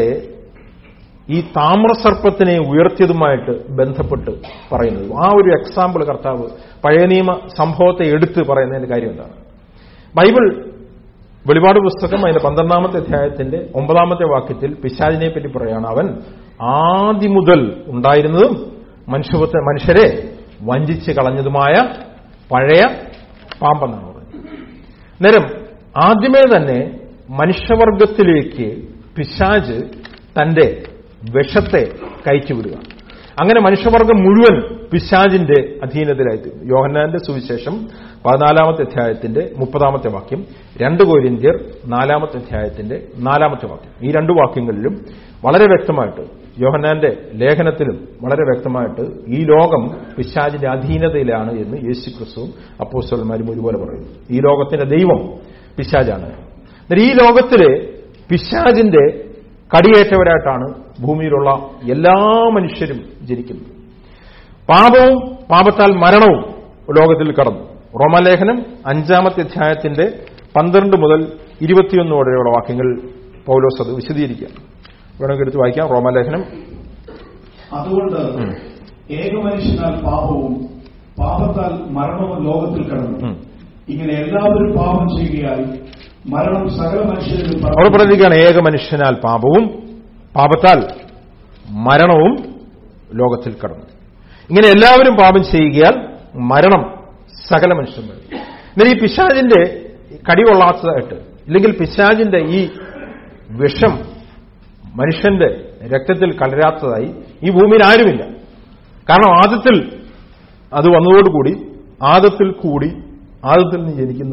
ഈ താമ്രസർപ്പത്തിനെ ഉയർത്തിയതുമായിട്ട് ബന്ധപ്പെട്ട് പറയുന്നത് ആ ഒരു എക്സാമ്പിൾ കർത്താവ് പഴയ നിയമ സംഭവത്തെ എടുത്ത് പറയുന്നതിന്റെ കാര്യം എന്താണ് ബൈബിൾ വെളിപാട് പുസ്തകം അതിന്റെ പന്ത്രണ്ടാമത്തെ അധ്യായത്തിന്റെ ഒമ്പതാമത്തെ വാക്യത്തിൽ പിശാചിനെ പറ്റി പറയാണ് അവൻ ആദ്യം മുതൽ ഉണ്ടായിരുന്നതും മനുഷ്യത്തെ മനുഷ്യരെ വഞ്ചിച്ച് കളഞ്ഞതുമായ പഴയ പാമ്പെന്നാണ് പറയുന്നത് നേരം ആദ്യമേ തന്നെ മനുഷ്യവർഗത്തിലേക്ക് പിശാജ് തന്റെ വിഷത്തെ കയറ്റിവിടുക അങ്ങനെ മനുഷ്യവർഗം മുഴുവൻ പിശാജിന്റെ അധീനത്തിലായിത്തീർന്നു യോഹന്നാന്റെ സുവിശേഷം പതിനാലാമത്തെ അധ്യായത്തിന്റെ മുപ്പതാമത്തെ വാക്യം രണ്ട് കോരിന്ത്യർ നാലാമത്തെ അധ്യായത്തിന്റെ നാലാമത്തെ വാക്യം ഈ രണ്ട് വാക്യങ്ങളിലും വളരെ വ്യക്തമായിട്ട് യോഹന്നാന്റെ ലേഖനത്തിലും വളരെ വ്യക്തമായിട്ട് ഈ ലോകം പിശാജിന്റെ അധീനതയിലാണ് എന്ന് യേശു ക്രിസ്തുവും അപ്പോസ്റ്റലന്മാരും ഒരുപോലെ പറയുന്നു ഈ ലോകത്തിന്റെ ദൈവം പിശാജാണ് എന്നാൽ ഈ ലോകത്തിലെ പിശാജിന്റെ കടിയേറ്റവരായിട്ടാണ് ഭൂമിയിലുള്ള എല്ലാ മനുഷ്യരും ജനിക്കുന്നത് പാപവും പാപത്താൽ മരണവും ലോകത്തിൽ കടന്നു റോമലേഖനം അഞ്ചാമത്തെ അധ്യായത്തിന്റെ പന്ത്രണ്ട് മുതൽ ഇരുപത്തിയൊന്ന് വരെയുള്ള വാക്യങ്ങൾ പൗലോസ് അത് വിശദീകരിക്കാം വേണമെങ്കിൽ എടുത്ത് വായിക്കാം റോമലേഖനം അതുകൊണ്ട് ഏകമനുഷ്യനാൽ പാപവും പാപത്താൽ മരണവും ലോകത്തിൽ കടന്നു ഉം. ഇങ്ങനെ എല്ലാവരും പാപം ചെയ്യുകയാൽ മരണം സകല മനുഷ്യരിലും അവിടെ പടർന്നു. പറഞ്ഞിരിക്കുകയാണ് ഏക മനുഷ്യനാൽ പാപവും പാപത്താൽ മരണവും ലോകത്തിൽ കടന്നു ഇങ്ങനെ എല്ലാവരും പാപം ചെയ്യുകയാൽ മരണം സകല മനുഷ്യന്മാർ എന്നാൽ ഈ പിശാജിന്റെ കടികൊള്ളാത്തതായിട്ട് ഇല്ലെങ്കിൽ പിശാജിന്റെ ഈ വിഷം മനുഷ്യന്റെ രക്തത്തിൽ കലരാത്തതായി ഈ ഭൂമിയിൽ ആരുമില്ല കാരണം ആദത്തിൽ അത് വന്നതോടുകൂടി ആദത്തിൽ കൂടി ആദത്തിൽ നിന്ന് ജനിക്കുന്ന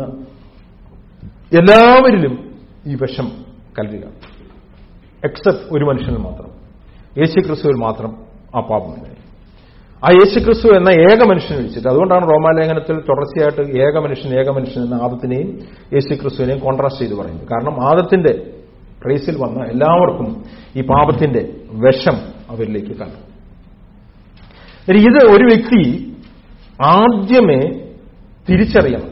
എല്ലാവരിലും ഈ വിഷം കലരുക എക്സെപ്റ്റ് ഒരു മനുഷ്യനിൽ മാത്രം യേശുക്രിസ്തുവിൽ മാത്രം ആ പാപമില്ല ആ യേശുക്രിസ്തു എന്ന ഏക മനുഷ്യനെ വിളിച്ചിട്ട് അതുകൊണ്ടാണ് റോമാലേഖനത്തിൽ തുടർച്ചയായിട്ട് ഏക മനുഷ്യൻ ഏക മനുഷ്യൻ എന്ന ആദത്തിനെയും യേശുക്രിസ്തുവിനെയും കോൺട്രാസ്റ്റ് ചെയ്ത് പറയുന്നത് കാരണം ആദത്തിന്റെ റേസിൽ വന്ന എല്ലാവർക്കും ഈ പാപത്തിന്റെ വിഷം അവരിലേക്ക് കണ്ടു ഇത് ഒരു വ്യക്തി ആദ്യമേ തിരിച്ചറിയണം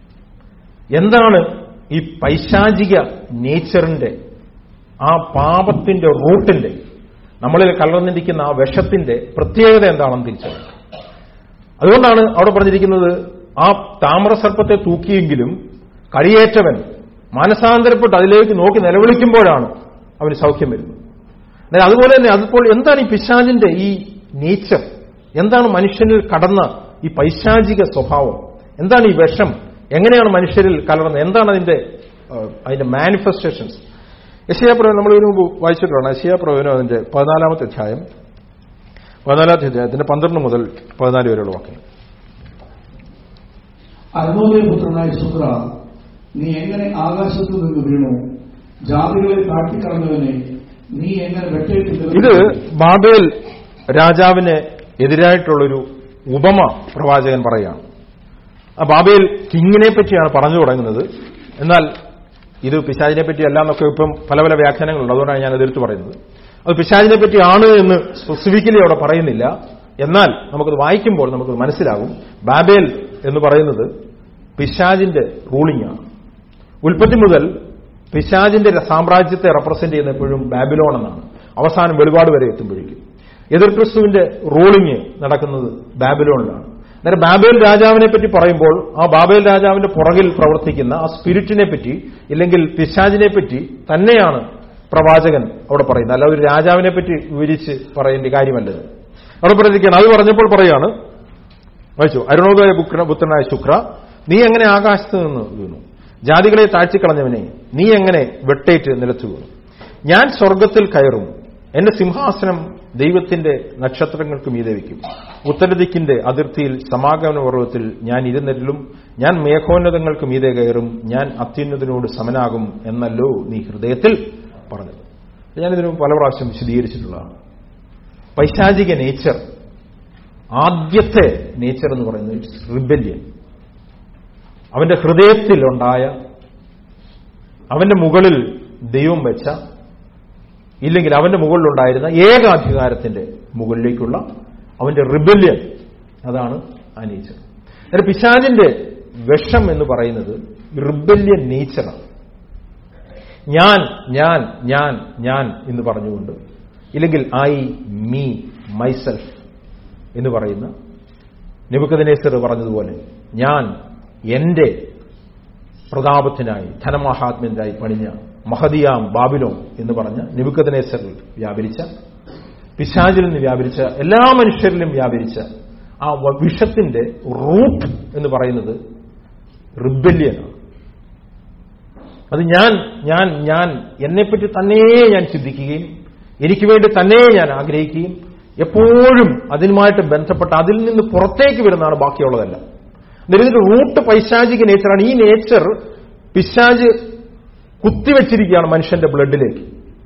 എന്താണ് ഈ പൈശാചിക നേച്ചറിന്റെ ആ പാപത്തിന്റെ റൂട്ടിന്റെ നമ്മളിൽ കലർന്നിരിക്കുന്ന ആ വിഷത്തിന്റെ പ്രത്യേകത എന്താണെന്ന് തിരിച്ചറിയണം അതുകൊണ്ടാണ് അവിടെ പറഞ്ഞിരിക്കുന്നത് ആ താമ്രസർപ്പത്തെ തൂക്കിയെങ്കിലും കടിയേറ്റവൻ മാനസാന്തരപ്പെട്ട് അതിലേക്ക് നോക്കി നിലവിളിക്കുമ്പോഴാണ് അവന് സൗഖ്യം വരുന്നത് എന്നാൽ അതുപോലെ തന്നെ അതിപ്പോൾ എന്താണ് ഈ പിശാചിന്റെ ഈ നേച്ചർ എന്താണ് മനുഷ്യനിൽ കടന്ന ഈ പൈശാചിക സ്വഭാവം എന്താണ് ഈ വിഷം എങ്ങനെയാണ് മനുഷ്യരിൽ കലർന്നത് എന്താണ് അതിന്റെ ഏഹ്, അതിന്റെ മാനിഫെസ്റ്റേഷൻസ് യശയാ പ്രവചനം നമ്മൾ ഇതിനു മുമ്പ് വായിച്ചിട്ടുള്ളതാണ് യശയാ പ്രവചനം അതിന്റെ പതിനാലാമത്തെ അധ്യായം പതിനാലാമത്തെ അധ്യായത്തിന്റെ പന്ത്രണ്ട് മുതൽ പതിനാല് വരെയുള്ള വാക്യങ്ങൾ അരുണോദയ പുത്രനായ ശുക്ര നീ എങ്ങനെ ആകാശത്തു നിന്ന് വീണു ജാതികളെ താട്ടിക്കളഞ്ഞവനെ നീ എങ്ങനെ വെട്ടേറ്റ് ഇത് ബാബേൽ രാജാവിന് എതിരായിട്ടുള്ളൊരു ഉപമ പ്രവാചകൻ പറയുകയാണ് ആ ബാബേൽ കിങ്ങിനെ പറ്റിയാണ് പറഞ്ഞു തുടങ്ങുന്നത് എന്നാൽ ഇത് പിശാചിനെ പറ്റി അല്ല എന്നൊക്കെ ഇപ്പം പല പല വ്യാഖ്യാനങ്ങളുണ്ട് അതുകൊണ്ടാണ് ഞാൻ എതിർത്ത് പറയുന്നത് അത് പിശാചിനെ പറ്റിയാണ് എന്ന് സ്പെസിഫിക്കലി അവിടെ പറയുന്നില്ല എന്നാൽ നമുക്കത് വായിക്കുമ്പോൾ നമുക്കത് മനസ്സിലാകും ബാബേൽ എന്ന് പറയുന്നത് പിശാജിന്റെ റൂളിംഗ് ആണ് ഉൽപ്പത്തി മുതൽ പിശാജിന്റെ സാമ്രാജ്യത്തെ റെപ്രസെന്റ് ചെയ്യുന്ന എപ്പോഴും ബാബിലോൺ എന്നാണ് അവസാനം വെളിപാട് വരെ എത്തുമ്പോഴേക്കും എതിർ ക്രിസ്തുവിന്റെ റൂളിംഗ് നടക്കുന്നത് ബാബിലോണിലാണ് അന്നേരം ബാബേൽ രാജാവിനെ പറ്റി പറയുമ്പോൾ ആ ബാബേൽ രാജാവിന്റെ പുറകിൽ പ്രവർത്തിക്കുന്ന ആ സ്പിരിറ്റിനെ പറ്റി ഇല്ലെങ്കിൽ പിശാജിനെ പറ്റി തന്നെയാണ് പ്രവാചകൻ അവിടെ പറയുന്നത് അല്ല ഒരു രാജാവിനെ പറ്റി വിവരിച്ച് പറയേണ്ട കാര്യമല്ലത് അവിടെ പറഞ്ഞിരിക്കുകയാണ് അത് പറഞ്ഞപ്പോൾ പറയാണ് വായിച്ചു അരുണോദയ പുത്ര പുത്രനായ ശുക്ര നീ എങ്ങനെ ആകാശത്ത് നിന്ന് വീണു ജാതികളെ താഴ്ത്തിക്കളഞ്ഞവനെ നീ എങ്ങനെ വെട്ടേറ്റ് നിലത്തു വീണു ഞാൻ സ്വർഗത്തിൽ കയറും എന്റെ സിംഹാസനം ദൈവത്തിന്റെ നക്ഷത്രങ്ങൾക്ക് മീതെ വയ്ക്കും ഉത്തരദിക്കിന്റെ അതിർത്തിയിൽ സമാഗമന പർവ്വത്തിൽ ഞാൻ ഇരുന്നരിലും ഞാൻ മേഘോന്നതങ്ങൾക്ക് മീതെ കയറും ഞാൻ അത്യുന്നതിനോട് സമനാകും എന്നല്ലോ നീ ഹൃദയത്തിൽ പറഞ്ഞത് ഞാനിതിനു പല പ്രാവശ്യം വിശദീകരിച്ചിട്ടുള്ളതാണ് പൈശാചിക നേച്ചർ ആദ്യത്തെ നേച്ചർ എന്ന് പറയുന്നത് റിബല്യൻ അവന്റെ ഹൃദയത്തിലുണ്ടായ അവന്റെ മുകളിൽ ദൈവം വെച്ച ഇല്ലെങ്കിൽ അവന്റെ മുകളിലുണ്ടായിരുന്ന ഏകാധികാരത്തിന്റെ മുകളിലേക്കുള്ള അവന്റെ റിബല്യൻ അതാണ് ആ നേച്ചർ അതായത് പിശാചിന്റെ വിഷം എന്ന് പറയുന്നത് റിബല്യൻ നേച്ചറാണ് ഞാൻ ഞാൻ ഞാൻ ഞാൻ എന്ന് പറഞ്ഞുകൊണ്ട് ഇല്ലെങ്കിൽ ഐ മീ മൈസെൽഫ് എന്ന് പറയുന്ന നെബുക്കദിനേസർ പറഞ്ഞതുപോലെ ഞാൻ എന്റെ പ്രതാപത്തിനായി ധനമഹാത്മ്യനായി പണിഞ്ഞ മഹദിയാം ബാബിലോം എന്ന് പറഞ്ഞ നെബുക്കദിനേസറിൽ വ്യാപരിച്ച പിശാചിൽ നിന്ന് വ്യാപരിച്ച എല്ലാ മനുഷ്യരിലും വ്യാപരിച്ച ആ വ- വിഷത്തിന്റെ റൂട്ട് എന്ന് പറയുന്നത് റിബല്യനാണ് അത് ഞാൻ ഞാൻ ഞാൻ എന്നെപ്പറ്റി തന്നെ ഞാൻ ചിന്തിക്കുകയും എനിക്ക് വേണ്ടി തന്നെ ഞാൻ ആഗ്രഹിക്കുകയും എപ്പോഴും അതിനുമായിട്ട് ബന്ധപ്പെട്ട അതിൽ നിന്ന് പുറത്തേക്ക് വരുന്നതാണ് ബാക്കിയുള്ളതെല്ലാം എന്നിട്ട് ഇതിന്റെ റൂട്ട് പൈശാചിക നേച്ചറാണ് ഈ നേച്ചർ പിശാജ് കുത്തിവെച്ചിരിക്കുകയാണ് മനുഷ്യന്റെ ബ്ലഡിലേക്ക്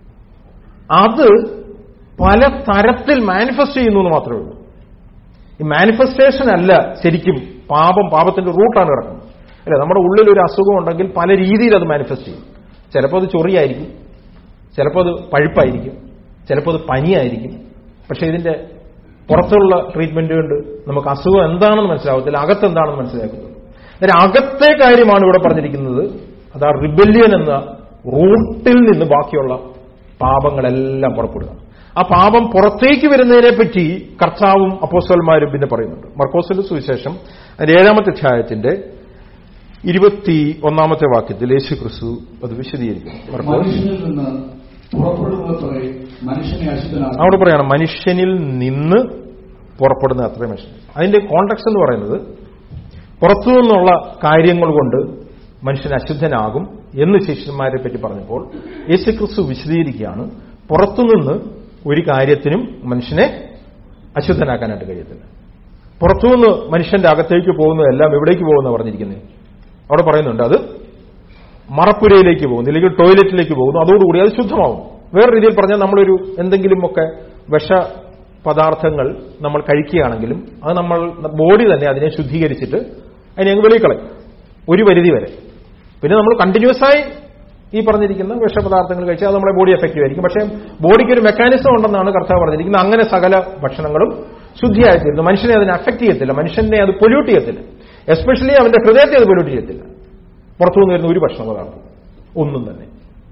അത് പല തരത്തിൽ മാനിഫെസ്റ്റ് ചെയ്യുന്നു എന്ന് മാത്രമേ ഉള്ളൂ ഈ മാനിഫെസ്റ്റേഷൻ അല്ല ശരിക്കും പാപം പാപത്തിന്റെ റൂട്ടാണ് കിടക്കുന്നത് അല്ലെ നമ്മുടെ ഉള്ളിൽ ഒരു അസുഖം ഉണ്ടെങ്കിൽ പല രീതിയിൽ അത് മാനിഫെസ്റ്റ് ചെയ്യും ചിലപ്പോൾ അത് ചൊറിയായിരിക്കും ചിലപ്പോൾ അത് പഴുപ്പായിരിക്കും ചിലപ്പോൾ അത് പനിയായിരിക്കും പക്ഷെ ഇതിന്റെ പുറത്തുള്ള ട്രീറ്റ്മെന്റ് കൊണ്ട് നമുക്ക് അസുഖം എന്താണെന്ന് മനസ്സിലാവത്തില്ല അകത്ത് എന്താണെന്ന് മനസ്സിലാക്കുന്നത് അന്നേരം അകത്തെ കാര്യമാണ് ഇവിടെ പറഞ്ഞിരിക്കുന്നത് അത് ആ റിബല്യൻ എന്ന റൂട്ടിൽ നിന്ന് ബാക്കിയുള്ള പാപങ്ങളെല്ലാം പുറപ്പെടുക ആ പാപം പുറത്തേക്ക് വരുന്നതിനെ പറ്റി കർത്താവും അപ്പോസ്റ്റന്മാരും പിന്നെ പറയുന്നുണ്ട് മർക്കോസിന്റെ സുവിശേഷം അതിന്റെ ഏഴാമത്തെ അധ്യായത്തിന്റെ ഇരുപത്തി ഒന്നാമത്തെ വാക്യത്തിൽ യേശു ക്രിസ്തു അത് വിശദീകരിക്കുന്നു മർക്കോസ് മനുഷ്യനിൽ നിന്ന് പുറപ്പെടുന്നത്രേ മനുഷ്യനെ അശുദ്ധനാക്കും അവിടെ പറയണം മനുഷ്യനിൽ നിന്ന് പുറപ്പെടുന്ന അത്രയും മനുഷ്യൻ അതിന്റെ കോണ്ടക്സ് എന്ന് പറയുന്നത് പുറത്തു നിന്നുള്ള കാര്യങ്ങൾ കൊണ്ട് മനുഷ്യൻ അശുദ്ധനാകും എന്ന് ശിഷ്യന്മാരെ പറ്റി പറഞ്ഞപ്പോൾ യേശുക്രിസ്തു വിശദീകരിക്കുകയാണ് പുറത്തുനിന്ന് ഒരു കാര്യത്തിനും മനുഷ്യനെ അശുദ്ധനാക്കാനായിട്ട് കഴിയത്തില്ല പുറത്തുനിന്ന് മനുഷ്യന്റെ അകത്തേക്ക് പോകുന്നതെല്ലാം എവിടേക്ക് പോകുന്ന പറഞ്ഞിരിക്കുന്നത് അവിടെ പറയുന്നുണ്ട് അത് മറപ്പുരയിലേക്ക് പോകുന്നു അല്ലെങ്കിൽ ടോയ്ലറ്റിലേക്ക് പോകുന്നു അതോടുകൂടി അത് ശുദ്ധമാവും വേറെ രീതിയിൽ പറഞ്ഞാൽ നമ്മളൊരു എന്തെങ്കിലുമൊക്കെ വിഷ പദാർത്ഥങ്ങൾ നമ്മൾ കഴിക്കുകയാണെങ്കിലും അത് നമ്മൾ ബോഡി തന്നെ അതിനെ ശുദ്ധീകരിച്ചിട്ട് അതിനെ അങ്ങ് വെളിയിൽ കളയും ഒരു പരിധി വരെ പിന്നെ നമ്മൾ കണ്ടിന്യൂസ് ആയി ഈ പറഞ്ഞിരിക്കുന്ന വിഷപദാർത്ഥങ്ങൾ കഴിച്ചാൽ അത് നമ്മുടെ ബോഡി എഫക്റ്റീവ് ആയിരിക്കും പക്ഷേ ബോഡിക്ക് ഒരു മെക്കാനിസം ഉണ്ടെന്നാണ് കർത്താവ് പറഞ്ഞിരിക്കുന്നത് അങ്ങനെ സകല ഭക്ഷണങ്ങളും ശുദ്ധിയായിത്തീരുന്നു മനുഷ്യനെ അതിനെ അഫക്ട് ചെയ്യത്തില്ല മനുഷ്യനെ അത് പൊല്യൂട്ട് ചെയ്യത്തില്ല എസ്പെഷ്യലി അവന്റെ ഹൃദയത്തെ അത് പൊല്യൂട്ട് ചെയ്യത്തില്ല പുറത്തുനിന്ന് വരുന്ന ഒരു ഭക്ഷണ പദാർത്ഥം ഒന്നും തന്നെ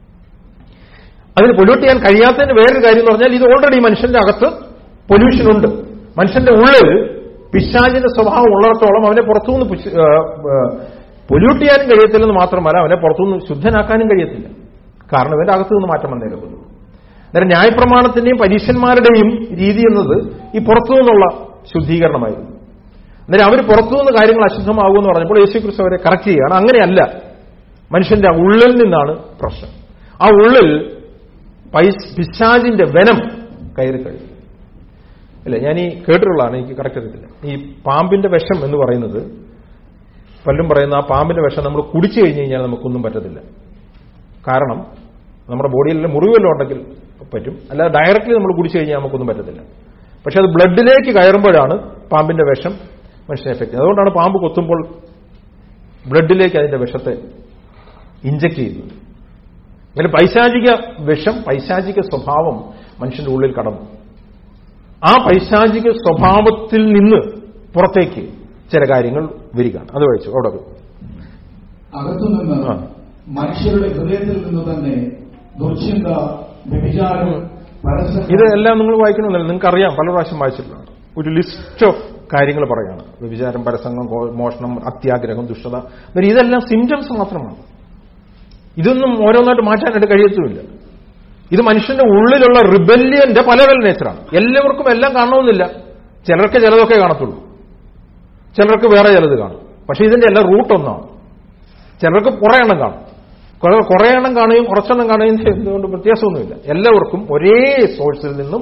അതിന് പൊല്യൂട്ട് ചെയ്യാൻ കഴിയാത്തതിന് വേറൊരു കാര്യം എന്ന് പറഞ്ഞാൽ ഇത് ഓൾറെഡി മനുഷ്യന്റെ അകത്ത് പൊല്യൂഷൻ ഉണ്ട് മനുഷ്യന്റെ ഉള്ളിൽ പിശാചിന്റെ സ്വഭാവം ഉള്ളിടത്തോളം അവനെ പുറത്തുനിന്ന് പൊല്യൂട്ട് ചെയ്യാനും കഴിയത്തില്ലെന്ന് മാത്രമല്ല അവനെ പുറത്തുനിന്ന് ശുദ്ധനാക്കാനും കഴിയത്തില്ല കാരണം ഇവന്റെ അകത്തു നിന്ന് മാറ്റം വന്നേക്കുന്നത് അന്നേരം ന്യായപ്രമാണത്തിന്റെയും പരീക്ഷന്മാരുടെയും രീതി എന്നത് ഈ പുറത്തു നിന്നുള്ള ശുദ്ധീകരണമായിരുന്നു അന്നേരം അവർ പുറത്തുനിന്ന് കാര്യങ്ങൾ അശുദ്ധമാകുമെന്ന് പറഞ്ഞപ്പോൾ യേശു ക്രിസ്തു അവരെ കറക്റ്റ് ചെയ്യുകയാണ് അങ്ങനെയല്ല മനുഷ്യന്റെ ഉള്ളിൽ നിന്നാണ് പ്രശ്നം ആ ഉള്ളിൽ പൈസ് പിശാജിന്റെ വനം കയറി കഴിയും അല്ല ഞാൻ ഈ കേട്ടിട്ടുള്ളതാണ് എനിക്ക് കറക്റ്റ് അറിയത്തില്ല ഈ പാമ്പിന്റെ വിഷം എന്ന് പറയുന്നത് പലരും പറയുന്ന ആ പാമ്പിന്റെ വിഷം നമ്മൾ കുടിച്ചു കഴിഞ്ഞ് കഴിഞ്ഞാൽ നമുക്കൊന്നും പറ്റത്തില്ല കാരണം നമ്മുടെ ബോഡിയിൽ മുറിവെല്ലാം ഉണ്ടെങ്കിൽ പറ്റും അല്ലാതെ ഡയറക്റ്റ്ലി നമ്മൾ കുടിച്ചു കഴിഞ്ഞാൽ നമുക്കൊന്നും പറ്റത്തില്ല പക്ഷെ അത് ബ്ലഡിലേക്ക് കയറുമ്പോഴാണ് പാമ്പിന്റെ വിഷം മനുഷ്യനെ എഫക്ട് ചെയ്യുന്നത് അതുകൊണ്ടാണ് പാമ്പ് കൊത്തുമ്പോൾ ബ്ലഡിലേക്ക് അതിന്റെ വിഷത്തെ ഇഞ്ചക്ട് ചെയ്യുന്നത് അങ്ങനെ പൈശാചിക വിഷം പൈശാചിക സ്വഭാവം മനുഷ്യന്റെ ഉള്ളിൽ കടന്നു ആ പൈശാചിക സ്വഭാവത്തിൽ നിന്ന് പുറത്തേക്ക് ചില കാര്യങ്ങൾ വരികയാണ് അത് കഴിച്ചു അവിടെ അകത്തുനിന്ന് ആ. മനുഷ്യരുടെ ഹൃദയത്തിൽ നിന്ന് തന്നെ ദുർചിന്ത വ്യഭിചാരം പരസ്യം ഇതെല്ലാം നിങ്ങൾ വായിക്കണമെന്നില്ല നിങ്ങൾക്ക് അറിയാം പല പ്രാവശ്യം വായിച്ചിട്ടുള്ളതാണ് ഒരു ലിസ്റ്റ് ഓഫ് കാര്യങ്ങൾ പറയാണ് വ്യഭിചാരം പരസംഗം കോ- മോഷണം അത്യാഗ്രഹം ദുഷ്ടത എന്നിട്ട് ഇതെല്ലാം സിംറ്റംസ് മാത്രമാണ് ഇതൊന്നും ഓരോന്നായിട്ട് മാറ്റാനായിട്ട് കഴിയത്തുമില്ല ഇത് മനുഷ്യന്റെ ഉള്ളിലുള്ള റിബല്യന്റെ പല പല നേച്ചറാണ് എല്ലാവർക്കും എല്ലാം കാണണമെന്നില്ല ചിലർക്ക് ചിലതൊക്കെ കാണത്തുള്ളൂ ചിലർക്ക് വേറെ ചിലത് കാണും പക്ഷെ ഇതിന്റെ എല്ലാം റൂട്ട് ഒന്നാണ് ചിലർക്ക് കുറെ എണ്ണം കാണും കുറെ- കുറെ എണ്ണം കാണുകയും കുറച്ചെണ്ണം കാണുകയും ചെയ്യുന്നതുകൊണ്ട് വ്യത്യാസമൊന്നുമില്ല എല്ലാവർക്കും ഒരേ സോഴ്സിൽ നിന്നും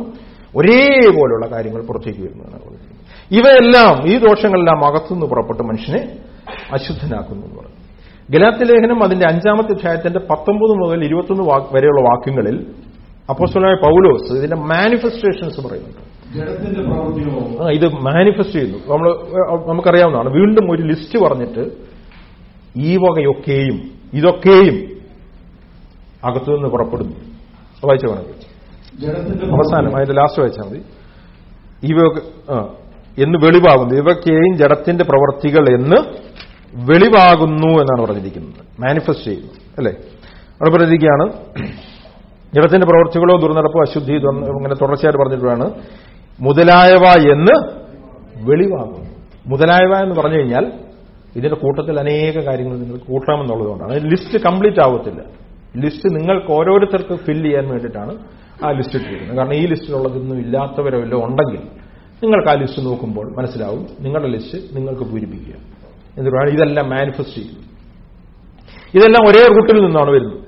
ഒരേപോലുള്ള കാര്യങ്ങൾ പുറത്തേക്ക് വരുന്നതാണ് പറഞ്ഞിരിക്കുന്നത് ഇവയെല്ലാം ഈ ദോഷങ്ങളെല്ലാം അകത്തുനിന്ന് പുറപ്പെട്ട് മനുഷ്യനെ അശുദ്ധനാക്കുന്നു എന്ന് പറഞ്ഞു ഗലാത്തി ലേഖനം അതിന്റെ അഞ്ചാമത്തെ അധ്യായത്തിന്റെ പത്തൊമ്പത് മുതൽ ഇരുപത്തൊന്ന് വാക്ക് വരെയുള്ള വാക്യങ്ങളിൽ അപ്പോസ്തലനായ പൗലോസ് ഇതിന്റെ മാനിഫെസ്റ്റേഷൻസ് പറയുന്നുണ്ട് ജഡത്തിന്റെ പ്രവൃത്തിയോ ആ, ഇത് മാനിഫെസ്റ്റ് ചെയ്യുന്നു നമ്മൾ നമുക്കറിയാവുന്നതാണ് വീണ്ടും ഒരു ലിസ്റ്റ് പറഞ്ഞിട്ട് ഈ വകയൊക്കെയും ഇതൊക്കെയും അകത്തുനിന്ന് പുറപ്പെടുന്നു വായിച്ച വേണമെങ്കിൽ ജഡത്തിന്റെ അവസാനം അതിന്റെ ലാസ്റ്റ് വായിച്ചാൽ മതി ഇവയൊക്കെ ആ, എന്ന് വെളിവാകുന്നു ഇവയൊക്കെയും ജഡത്തിന്റെ പ്രവർത്തികൾ എന്ന് വെളിവാകുന്നു എന്നാണ് പറഞ്ഞിരിക്കുന്നത് മാനിഫെസ്റ്റ് ചെയ്യുന്നു അല്ലേ അവിടെ പറഞ്ഞിരിക്കുകയാണ് ജഡത്തിന്റെ പ്രവർത്തികളോ ദുർനടപ്പോ അശുദ്ധി ഇതൊന്നും ഇങ്ങനെ തുടർച്ചയായിട്ട് പറഞ്ഞിട്ടാണ് മുതലായവ എന്ന് വെളിവാകുന്നു മുതലായവ എന്ന് പറഞ്ഞു കഴിഞ്ഞാൽ ഇതിന്റെ കൂട്ടത്തിൽ അനേക കാര്യങ്ങൾ നിങ്ങൾ കൂട്ടാമെന്നുള്ളതുകൊണ്ടാണ് ലിസ്റ്റ് കംപ്ലീറ്റ് ആവത്തില്ല ലിസ്റ്റ് നിങ്ങൾക്ക് ഓരോരുത്തർക്ക് ഫില്ല് ചെയ്യാൻ വേണ്ടിയിട്ടാണ് ആ ലിസ്റ്റ് ഇട്ടിരിക്കുന്നത് കാരണം ഈ ലിസ്റ്റിലുള്ളതൊന്നും ഇല്ലാത്തവരോ വല്ലതും ഉണ്ടെങ്കിൽ നിങ്ങൾക്ക് ആ ലിസ്റ്റ് നോക്കുമ്പോൾ മനസ്സിലാവും നിങ്ങളുടെ ലിസ്റ്റ് നിങ്ങൾക്ക് പൂരിപ്പിക്കുക എന്നിട്ടാണ് ഇതെല്ലാം മാനിഫെസ്റ്റ് ചെയ്യുന്നത് ഇതെല്ലാം ഒരേ റൂട്ടിൽ നിന്നാണ് വരുന്നത്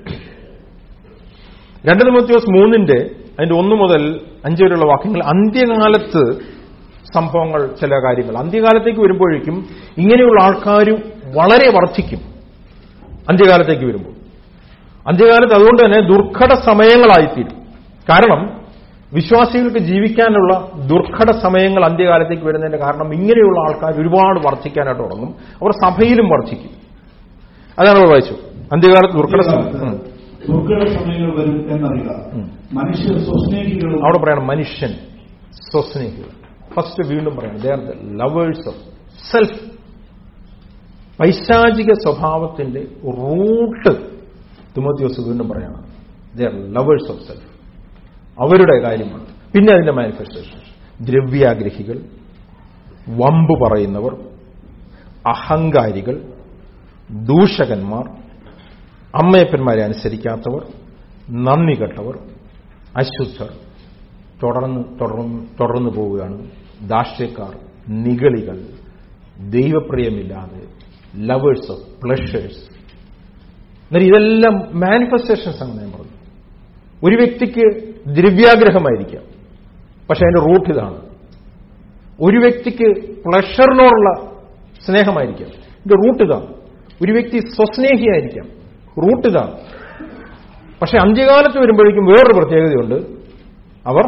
രണ്ട് തിമോത്തിയോസ് മൂന്നിന്റെ അതിന്റെ ഒന്ന് മുതൽ അഞ്ച് വരെയുള്ള വാക്യങ്ങൾ അന്ത്യകാലത്ത് സംഭവങ്ങൾ ചില കാര്യങ്ങൾ അന്ത്യകാലത്തേക്ക് വരുമ്പോഴേക്കും ഇങ്ങനെയുള്ള ആൾക്കാർ വളരെ വർദ്ധിക്കും അന്ത്യകാലത്തേക്ക് വരുമ്പോൾ അന്ത്യകാലത്ത് അതുകൊണ്ട് തന്നെ ദുർഘട സമയങ്ങളായിത്തീരും കാരണം വിശ്വാസികൾക്ക് ജീവിക്കാനുള്ള ദുർഘട സമയങ്ങൾ അന്ത്യകാലത്തേക്ക് വരുന്നതിന്റെ കാരണം ഇങ്ങനെയുള്ള ആൾക്കാർ ഒരുപാട് വർദ്ധിക്കാനായിട്ട് തുടങ്ങും അവർ സഭയിലും വർദ്ധിക്കും അതാണ് നമ്മൾ വായിച്ചു അന്ത്യകാലത്ത് ദുർഘട സമയം ഉം. ദുർഘട സമയങ്ങൾ വരും എന്നറിയുക ഉം. മനുഷ്യർ സ്വസ്നേഹികളും അവിടെ പറയണം മനുഷ്യൻ സ്വസ്നേഹികൾ ഫസ്റ്റ് വീണ്ടും പറയണം they are the lovers of self പൈശാചിക സ്വഭാവത്തിന്റെ റൂട്ട് തിമോത്തിയോസ് വീണ്ടും പറയണം they are lovers of self അവരുടെ കാര്യമാണ് പിന്നെ അതിന്റെ മാനിഫെസ്റ്റേഷൻ ദ്രവ്യാഗ്രഹികൾ വമ്പ് പറയുന്നവർ അഹങ്കാരികൾ ദൂഷകന്മാർ അമ്മയപ്പന്മാരെ അനുസരിക്കാത്തവർ നന്ദി കെട്ടവർ അശുദ്ധർ തുടർന്ന് തുടർന്ന് തുടർന്നു പോവുകയാണ് ദാഷ്ട്യക്കാർ നിഗളികൾ ദൈവപ്രിയമില്ലാതെ ലവേഴ്സ് ഓഫ് പ്ലഷേഴ്സ് എന്നാൽ ഇതെല്ലാം മാനിഫെസ്റ്റേഷൻസ് ആണ് ഞാൻ പറഞ്ഞു ഒരു വ്യക്തിക്ക് ദ്രവ്യാഗ്രഹമായിരിക്കാം പക്ഷെ അതിന്റെ റൂട്ട് ഇതാണ് ഒരു വ്യക്തിക്ക് പ്ലഷറിനോടുള്ള സ്നേഹമായിരിക്കാം ഇതിന്റെ റൂട്ട് ഇതാണ് ഒരു വ്യക്തി സ്വസ്നേഹിയായിരിക്കാം റൂട്ട് ഇതാണ് പക്ഷെ അന്ത്യകാലത്ത് വരുമ്പോഴേക്കും വേറൊരു പ്രത്യേകതയുണ്ട് അവർ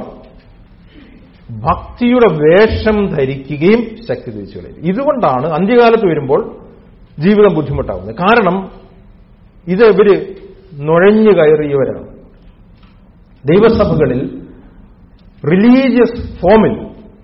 ഭക്തിയുടെ വേഷം ധരിക്കുകയും ശക്തി തിരിച്ചു കളയും ഇതുകൊണ്ടാണ് അന്ത്യകാലത്ത് വരുമ്പോൾ ജീവിതം ബുദ്ധിമുട്ടാവുന്നത് കാരണം ഇത് ഇവര് നുഴഞ്ഞു കയറിയവരാണ് ദൈവസഭകളിൽ റിലീജിയസ് ഫോമിൽ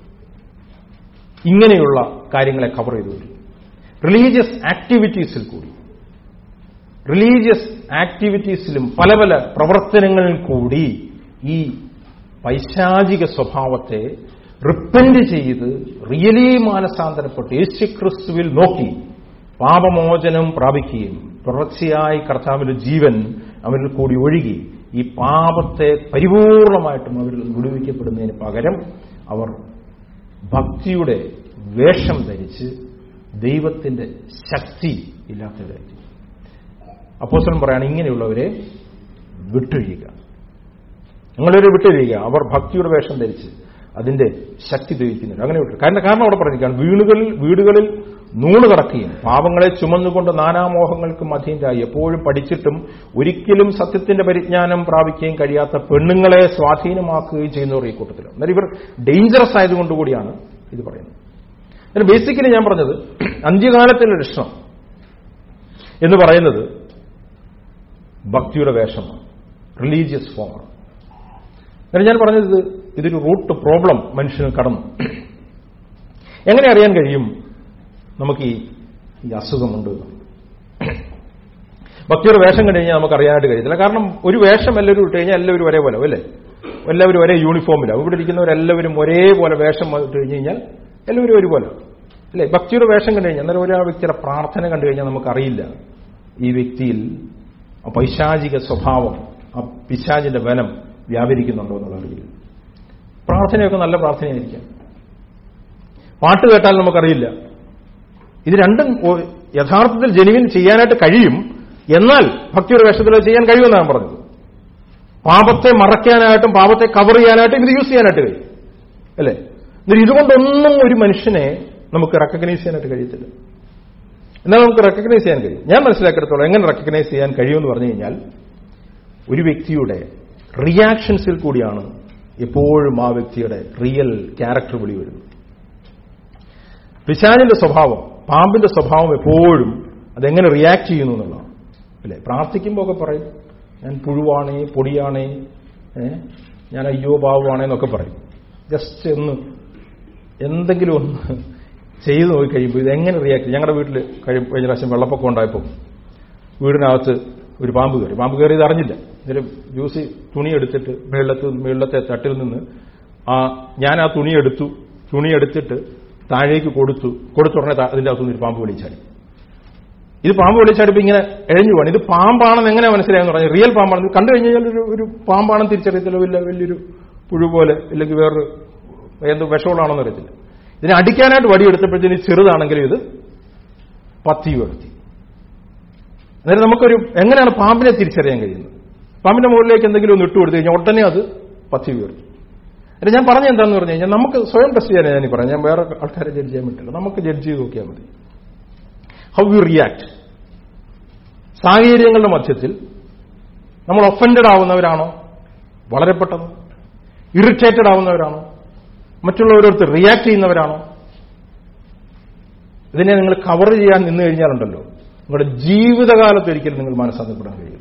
ഇങ്ങനെയുള്ള കാര്യങ്ങളെ കവർ ചെയ്തു വരും റിലീജിയസ് ആക്ടിവിറ്റീസിൽ കൂടി റിലീജിയസ് ആക്ടിവിറ്റീസിലും പല പല പ്രവർത്തനങ്ങളിൽ കൂടി ഈ പൈശാചിക സ്വഭാവത്തെ റിപ്പൻഡ് ചെയ്ത് റിയലി മാനസാന്തരപ്പെട്ട് യേശുക്രിസ്തുവിൽ നോക്കി പാപമോചനം പ്രാപിക്കുകയും തുടർച്ചയായി കർത്താവിന്റെ ജീവൻ അവരിൽ കൂടി ഒഴുകി ഈ പാപത്തെ പരിപൂർണമായിട്ടും അവരിൽ വിടുവിക്കപ്പെടുന്നതിന് പകരം അവർ ഭക്തിയുടെ വേഷം ധരിച്ച് ദൈവത്തിന്റെ ശക്തി ഇല്ലാത്തവരായി അപ്പോസ്റ്റലൻ പറയാണ് ഇങ്ങനെയുള്ളവരെ വിട്ടൊഴിയുക നിങ്ങളൊരു വിട്ടൊഴിയുക അവർ ഭക്തിയുടെ വേഷം ധരിച്ച് അതിന്റെ ശക്തി ധരിക്കുന്നില്ല അങ്ങനെ വിട്ടു കാരണം കാരണം അവിടെ പറഞ്ഞിരിക്കുകയാണ് വീടുകളിൽ വീടുകളിൽ നൂണ് കടക്കുകയും പാവങ്ങളെ ചുമന്നുകൊണ്ട് നാനാമോഹങ്ങൾക്കും അധീനരായി എപ്പോഴും പഠിച്ചിട്ടും ഒരിക്കലും സത്യത്തിന്റെ പരിജ്ഞാനം പ്രാപിക്കുകയും കഴിയാത്ത പെണ്ണുങ്ങളെ സ്വാധീനമാക്കുകയും ചെയ്യുന്നവർ ഈ കൂട്ടത്തിലാണ് എന്നാൽ ഇവർ ഡേഞ്ചറസ് ആയതുകൊണ്ടുകൂടിയാണ് ഇത് പറയുന്നത് എന്നാൽ ബേസിക്കലി ഞാൻ പറഞ്ഞത് അന്ത്യകാലത്തിലെ ലക്ഷണം എന്ന് പറയുന്നത് ഭക്തിയുടെ വേഷമാണ് റിലീജിയസ് ഫോമാണ് എന്നാൽ ഞാൻ പറഞ്ഞത് ഇത് ഇതൊരു റൂട്ട് പ്രോബ്ലം മനുഷ്യന് കടന്നു എങ്ങനെ അറിയാൻ കഴിയും നമുക്ക് ഈ ഈ അസുഖമുണ്ട് എന്ന്? ഭക്തിയുടെ വേഷം കണ്ടു കഴിഞ്ഞാൽ നമുക്ക് അറിയാനായിട്ട് കഴിയത്തില്ല കാരണം ഒരു വേഷം എല്ലാവരും ഇട്ട് കഴിഞ്ഞാൽ എല്ലാവരും ഒരേപോലെ അല്ലേ എല്ലാവരും ഒരേ യൂണിഫോമിലാണ് ഇവിടെ ഇരിക്കുന്നവരെല്ലാവരും ഒരേപോലെ വേഷം ഇട്ട് കഴിഞ്ഞ് കഴിഞ്ഞാൽ എല്ലാവരും ഒരുപോലെ അല്ലേ ഭക്തിയുടെ വേഷം കണ്ടു കഴിഞ്ഞാൽ അന്നേരം ഒരാ വ്യക്തിയുടെ പ്രാർത്ഥന കണ്ടു കഴിഞ്ഞാൽ നമുക്കറിയില്ല ഈ വ്യക്തിയിൽ ആ പൈശാചിക സ്വഭാവം ആ പിശാചിന്റെ വനം വ്യാപരിക്കുന്നുണ്ടോ എന്നുള്ള അറിയില്ല പ്രാർത്ഥനയൊക്കെ നല്ല പ്രാർത്ഥനയായിരിക്കാം പാട്ട് കേട്ടാൽ നമുക്കറിയില്ല ഇത് രണ്ടും ഒ- യഥാർത്ഥത്തിൽ ജനുവിൻ ചെയ്യാനായിട്ട് കഴിയും എന്നാൽ ഭക്തിയുടെ വേഷത്തിൽ അത് ചെയ്യാൻ കഴിയുമെന്നാണ് പറഞ്ഞത് പാപത്തെ മറയ്ക്കാനായിട്ടും പാപത്തെ കവർ ചെയ്യാനായിട്ടും ഇത് യൂസ് ചെയ്യാനായിട്ട് കഴിയും അല്ലേ എന്നിട്ട് ഇതുകൊണ്ടൊന്നും ഒരു മനുഷ്യനെ നമുക്ക് റെക്കഗ്നൈസ് ചെയ്യാനായിട്ട് കഴിയത്തില്ല എന്നാൽ നമുക്ക് റെക്കഗ്നൈസ് ചെയ്യാൻ കഴിയും ഞാൻ മനസ്സിലാക്കിയെടുത്തോളം എങ്ങനെ റെക്കഗ്നൈസ് ചെയ്യാൻ കഴിയുമെന്ന് പറഞ്ഞു കഴിഞ്ഞാൽ ഒരു വ്യക്തിയുടെ റിയാക്ഷൻസിൽ കൂടിയാണ് എപ്പോഴും ആ വ്യക്തിയുടെ റിയൽ ക്യാരക്ടർ വെളി വരുന്നത് പിശാചിന്റെ സ്വഭാവം പാമ്പിന്റെ സ്വഭാവം എപ്പോഴും അതെങ്ങനെ റിയാക്ട് ചെയ്യുന്നു എന്നുള്ളതാണ് അല്ലേ പ്രാർത്ഥിക്കുമ്പോൾ ഒക്കെ പറയും ഞാൻ പുഴുവാണേ പൊടിയാണേ ഏ, ഞാൻ അയ്യോ പാവുവാണേ എന്നൊക്കെ പറയും ജസ്റ്റ് ഒന്ന് എന്തെങ്കിലും ഒന്ന് ചെയ്തു നോക്കി കഴിയുമ്പോൾ ഇത് എങ്ങനെ റിയാക്ട് ഞങ്ങളുടെ വീട്ടിൽ കഴിയും കഴിഞ്ഞ പ്രാവശ്യം വെള്ളപ്പൊക്കം ഉണ്ടായപ്പോൾ വീടിനകത്ത് ഒരു പാമ്പ് കയറി പാമ്പ് കയറിയത് അറിഞ്ഞില്ല എന്നിട്ട് ജ്യൂസി തുണി എടുത്തിട്ട് മേളത്ത് മേളത്തെ തട്ടിൽ നിന്ന് ആ ഞാൻ ആ തുണി എടുത്തു തുണി എടുത്തിട്ട് താഴേക്ക് കൊടുത്തു കൊടുത്തുടനെ താ- അതിന്റെ അകത്തുനിന്ന് ഒരു പാമ്പ് വിളിച്ചാടി ഇത് പാമ്പ് വിളിച്ചാടിപ്പോ ഇങ്ങനെ എഴഞ്ഞു പോകണം ഇത് പാമ്പാണെന്ന് എങ്ങനെ മനസ്സിലായെന്ന് പറഞ്ഞാൽ റിയൽ പാമ്പാണെന്ന് കണ്ടു കഴിഞ്ഞാൽ ഒരു ഒരു പാമ്പാണെന്ന് തിരിച്ചറിയത്തില്ല വലിയ വലിയൊരു പുഴു പോലെ ഇല്ലെങ്കിൽ വേറൊരു എന്ത് വിഷമുള്ളതാണെന്ന് അറിയത്തില്ല ഇതിനെ അടിക്കാനായിട്ട് വടിയെടുത്തപ്പോഴത്തേന് ഇത് ചെറുതാണെങ്കിലും ഇത് പത്തി ഉയർത്തി അന്നേരം നമുക്കൊരു എങ്ങനെയാണ് പാമ്പിനെ തിരിച്ചറിയാൻ കഴിയുന്നത് പാമ്പിന്റെ മുകളിലേക്ക് എന്തെങ്കിലും ഒന്ന് ഇട്ട് കൊടുത്തു കഴിഞ്ഞാൽ ഉടനെ അത് പത്തി ഉയർത്തും എന്നിട്ട് ഞാൻ പറഞ്ഞ എന്താന്ന് പറഞ്ഞു കഴിഞ്ഞാൽ നമുക്ക് സ്വയം ടെസ്റ്റ് ചെയ്യാനാണ് ഞാൻ ഈ പറഞ്ഞത് ഞാൻ വേറെ ആൾക്കാരെ ജഡ്ജ് ചെയ്യാൻ പറ്റില്ല നമുക്ക് ജഡ്ജ് ചെയ്ത് നോക്കിയാൽ മതി ഹൗ യു റിയാക്ട് സാഹചര്യങ്ങളുടെ മധ്യത്തിൽ നമ്മൾ ഒഫൻഡഡ് ആവുന്നവരാണോ വളരെ പെട്ടെന്ന് ഇറിറ്റേറ്റഡ് ആവുന്നവരാണോ മറ്റുള്ളവരോടുത്ത് റിയാക്ട് ചെയ്യുന്നവരാണോ ഇതിനെ നിങ്ങൾ കവർ ചെയ്യാൻ നിന്ന് കഴിഞ്ഞാലുണ്ടല്ലോ നിങ്ങളുടെ ജീവിതകാലത്ത് ഒരിക്കലും നിങ്ങൾ മനസ്സാന്തപ്പെടാൻ കഴിയില്ല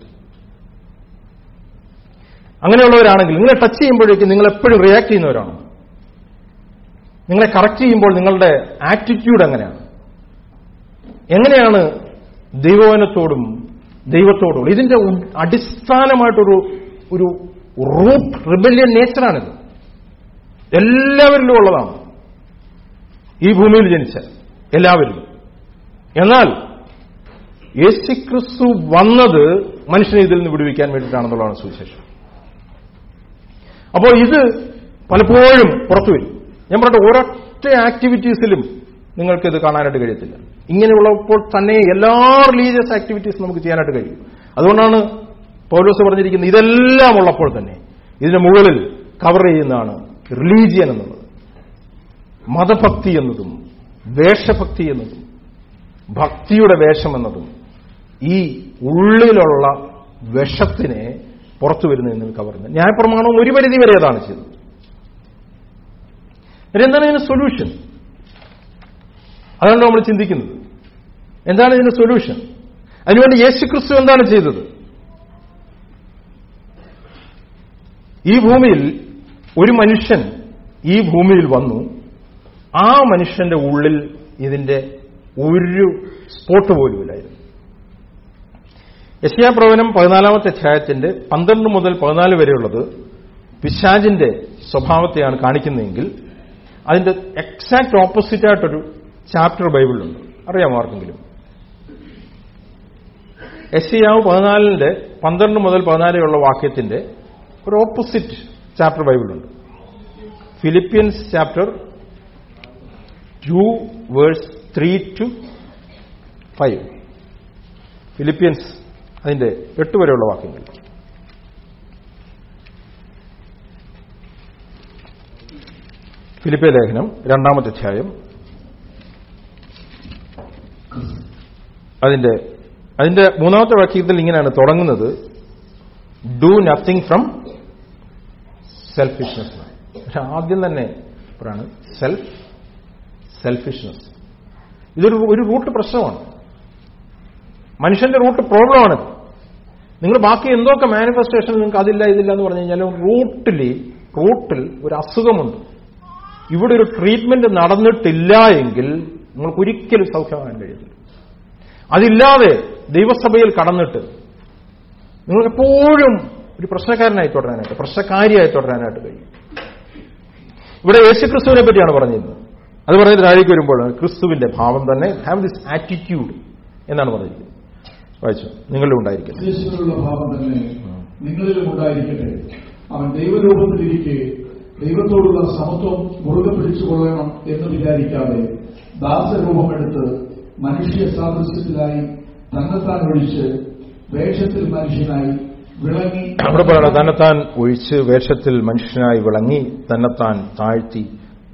അങ്ങനെയുള്ളവരാണെങ്കിൽ നിങ്ങളെ ടച്ച് ചെയ്യുമ്പോഴേക്കും നിങ്ങൾ എപ്പോഴും റിയാക്ട് ചെയ്യുന്നവരാണോ നിങ്ങളെ കറക്റ്റ് ചെയ്യുമ്പോൾ നിങ്ങളുടെ ആറ്റിറ്റ്യൂഡ് എങ്ങനെയാണ് എങ്ങനെയാണ് ദൈവവനത്തോടും ദൈവത്തോടും ഇതിന്റെ ഉ- അടിസ്ഥാനമായിട്ടൊരു ഒരു റൂട്ട് റിബല്യൻ നേച്ചറാണിത് എല്ലാവരിലും ഉള്ളതാണ് ഈ ഭൂമിയിൽ ജനിച്ച എല്ലാവരിലും എന്നാൽ യേശുക്രിസ്തു വന്നത് മനുഷ്യനെ ഇതിൽ നിന്ന് വിടുവിക്കാൻ വേണ്ടിയിട്ടാണെന്നുള്ളതാണ് സുവിശേഷം അപ്പോൾ ഇത് പലപ്പോഴും പുറത്തു വരും ഞാൻ പറഞ്ഞ ഒരൊറ്റ ആക്ടിവിറ്റീസിലും നിങ്ങൾക്കിത് കാണാനായിട്ട് കഴിയത്തില്ല ഇങ്ങനെയുള്ളപ്പോൾ തന്നെ എല്ലാ റിലീജിയസ് ആക്ടിവിറ്റീസ് നമുക്ക് ചെയ്യാനായിട്ട് കഴിയും അതുകൊണ്ടാണ് പൗലോസ് പറഞ്ഞിരിക്കുന്നത് ഇതെല്ലാം ഉള്ളപ്പോൾ തന്നെ ഇതിന് മുകളിൽ കവർ ചെയ്യുന്നതാണ് റിലീജിയൻ എന്നുള്ളത് മതഭക്തി എന്നതും വേഷഭക്തി എന്നതും ഭക്തിയുടെ വേഷം എന്നതും ഈ ഉള്ളിലുള്ള വിഷത്തിനെ പുറത്തു വരുന്നതിന് കവർന്ന് ന്യായപ്രമാണവും ഒരു പരിധി വരെ അതാണ് ചെയ്തത് എന്നിട്ട് എന്താണ് ഇതിന് സൊല്യൂഷൻ അതാണ് നമ്മൾ ചിന്തിക്കുന്നത് എന്താണ് ഇതിന് സൊല്യൂഷൻ അതിനുവേണ്ടി യേശുക്രിസ്തു എന്താണ് ചെയ്തത് ഈ ഭൂമിയിൽ ഒരു മനുഷ്യൻ ഈ ഭൂമിയിൽ വന്നു ആ മനുഷ്യന്റെ ഉള്ളിൽ ഇതിന്റെ ഒരു സ്പോട്ട് പോലുമില്ലായിരുന്നു യശയാപ്രവനം പതിനാലാമത്തെ അധ്യായത്തിന്റെ പന്ത്രണ്ട് മുതൽ പതിനാല് വരെയുള്ളത് പിശാജിന്റെ സ്വഭാവത്തെയാണ് കാണിക്കുന്നതെങ്കിൽ അതിന്റെ എക്സാക്ട് ഓപ്പോസിറ്റ് ആയിട്ടൊരു ചാപ്റ്റർ ബൈബിളിലുണ്ട് അറിയാമോ ആർക്കെങ്കിലും യശയാവ് പതിനാലിന്റെ പന്ത്രണ്ട് മുതൽ പതിനാല് വരെയുള്ള വാക്യത്തിന്റെ ഒരു ഓപ്പോസിറ്റ് ചാപ്റ്റർ ബൈബിളുണ്ട് Philippians chapter two verse three to five Philippians അതിന്റെ എട്ട് വരെയുള്ള വാക്യങ്ങൾ ഫിലിപ്പിയ ലേഖനം രണ്ടാമത്തെ അധ്യായം അതിന്റെ അതിന്റെ മൂന്നാമത്തെ വാക്യത്തിൽ ഇങ്ങനെയാണ് തുടങ്ങുന്നത് ഡു നത്തിങ് ഫ്രം സെൽഫിഷ്നെസ് പക്ഷെ ആദ്യം തന്നെ പറയാണ് സെൽഫ് സെൽഫിഷ്നെസ് ഇതൊരു ഒരു റൂട്ട് പ്രശ്നമാണ് മനുഷ്യന്റെ റൂട്ട് പ്രോബ്ലമാണിത് നിങ്ങൾ ബാക്കി എന്തൊക്കെ മാനിഫെസ്റ്റേഷൻ നിങ്ങൾക്ക് അതില്ല ഇതില്ല എന്ന് പറഞ്ഞു കഴിഞ്ഞാൽ റൂട്ടിൽ റൂട്ടിൽ ഒരു അസുഖമുണ്ട് ഇവിടെ ഒരു ട്രീറ്റ്മെന്റ് നടന്നിട്ടില്ല എങ്കിൽ നിങ്ങൾക്ക് ഒരിക്കലും സൗഖ്യമാകാൻ കഴിയത്തില്ല അതില്ലാതെ ദൈവസഭയിൽ കടന്നിട്ട് നിങ്ങൾക്ക് എപ്പോഴും ഒരു പ്രശ്നക്കാരനായി തുടരാനായിട്ട് പ്രശ്നക്കാരിയായി തുടരാനായിട്ട് കഴിയും ഇവിടെ യേശുക്രിസ്തുവിനെ പറ്റിയാണ് പറഞ്ഞിരുന്നത് അത് പറഞ്ഞത് താഴേക്ക് വരുമ്പോൾ ക്രിസ്തുവിന്റെ ഭാവം തന്നെ ഹാവ് ദിസ് ആറ്റിറ്റ്യൂഡ് എന്നാണ് പറഞ്ഞിരിക്കുന്നത് വായിച്ചു നിങ്ങളുടെ ഉണ്ടായിരിക്കുന്നത് യേശുവിനുള്ള ഭാവം തന്നെ നിങ്ങളിലും ഉണ്ടായിരിക്കട്ടെ അവൻ ദൈവരൂപത്തിലിരിക്കെ ദൈവത്തോടുള്ള സമത്വം മുറുകെ പിടിച്ചുകൊള്ളണം എന്ന് വിചാരിക്കാതെ ദാസരൂപമെടുത്ത് മനുഷ്യ സാദൃശ്യത്തിലായി തന്നെത്താൻ ഒഴിച്ച് വേഷത്തിൽ മനുഷ്യനായി വിളങ്ങി അവിടെ പറയണം തന്നെത്താൻ ഒഴിച്ച് വേഷത്തിൽ മനുഷ്യനായി വിളങ്ങി തന്നെത്താൻ താഴ്ത്തി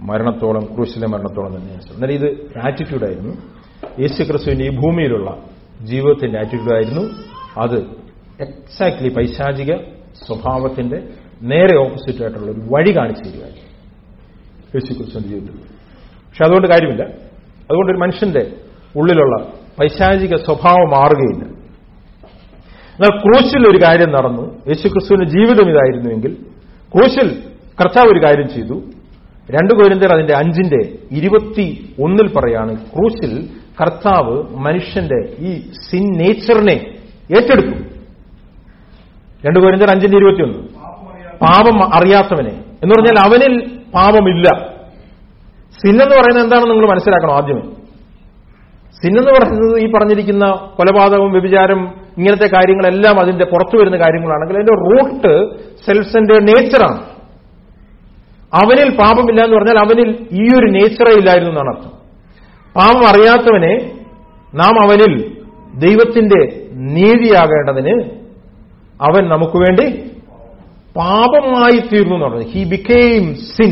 മരണത്തോളം ക്രൂശിലെ മരണത്തോളം തന്നെ എന്നാൽ ഇത് ആറ്റിറ്റ്യൂഡായിരുന്നു യേശു ക്രിസ്തുവിന്റെ ഈ ഭൂമിയിലുള്ള ജീവിതത്തിന്റെ ആറ്റിറ്റ്യൂഡായിരുന്നു അത് എക്സാക്ട്ലി പൈശാചിക സ്വഭാവത്തിന്റെ നേരെ ഓപ്പോസിറ്റ് ആയിട്ടുള്ള ഒരു വഴി കാണിച്ചു തരുമായിരുന്നു യേശു ക്രിസ്തുവിന്റെ ജീവിതത്തിൽ പക്ഷെ അതുകൊണ്ട് കാര്യമില്ല അതുകൊണ്ട് ഒരു മനുഷ്യന്റെ ഉള്ളിലുള്ള പൈശാചിക സ്വഭാവം മാറുകയില്ല എന്നാൽ ക്രൂശിൽ ഒരു കാര്യം നടന്നു യേശുക്രിസ്തുവിന്റെ ജീവിതം ഇതായിരുന്നുവെങ്കിൽ ക്രൂശിൽ കർത്താവ് ഒരു കാര്യം ചെയ്തു രണ്ടു കോരിന്തർ അതിന്റെ അഞ്ചിന്റെ ഇരുപത്തി ഒന്നിൽ പറയാണ് ക്രൂശിൽ കർത്താവ് മനുഷ്യന്റെ ഈ സിൻ നേച്ചറിനെ ഏറ്റെടുത്തു രണ്ടു കോരിന്തർ അഞ്ചിന്റെ ഇരുപത്തിയൊന്ന് പാപം അറിയാത്തവനെ എന്ന് പറഞ്ഞാൽ അവനിൽ പാപമില്ല സിൻ എന്ന് പറയുന്നത് എന്താണെന്ന് നിങ്ങൾ മനസ്സിലാക്കണം ആദ്യമേ സിൻ എന്ന് പറയുന്നത് ഈ പറഞ്ഞിരിക്കുന്ന കൊലപാതകം വ്യഭിചാരം ഇങ്ങനത്തെ കാര്യങ്ങളെല്ലാം അതിന്റെ പുറത്തു വരുന്ന കാര്യങ്ങളാണെങ്കിൽ അതിന്റെ റൂട്ട് സെൽഫിന്റെ നേച്ചറാണ് അവനിൽ പാപമില്ല എന്ന് പറഞ്ഞാൽ അവനിൽ ഈ ഒരു നേച്ചറേ ഇല്ലായിരുന്നു എന്നാണ് അർത്ഥം പാപം അറിയാത്തവനെ നാം അവനിൽ ദൈവത്തിന്റെ നീതിയാകേണ്ടതിന് അവൻ നമുക്ക് വേണ്ടി പാപമായി തീർന്നു എന്ന് പറഞ്ഞത് ഹി ബിക്കെയിം സിൻ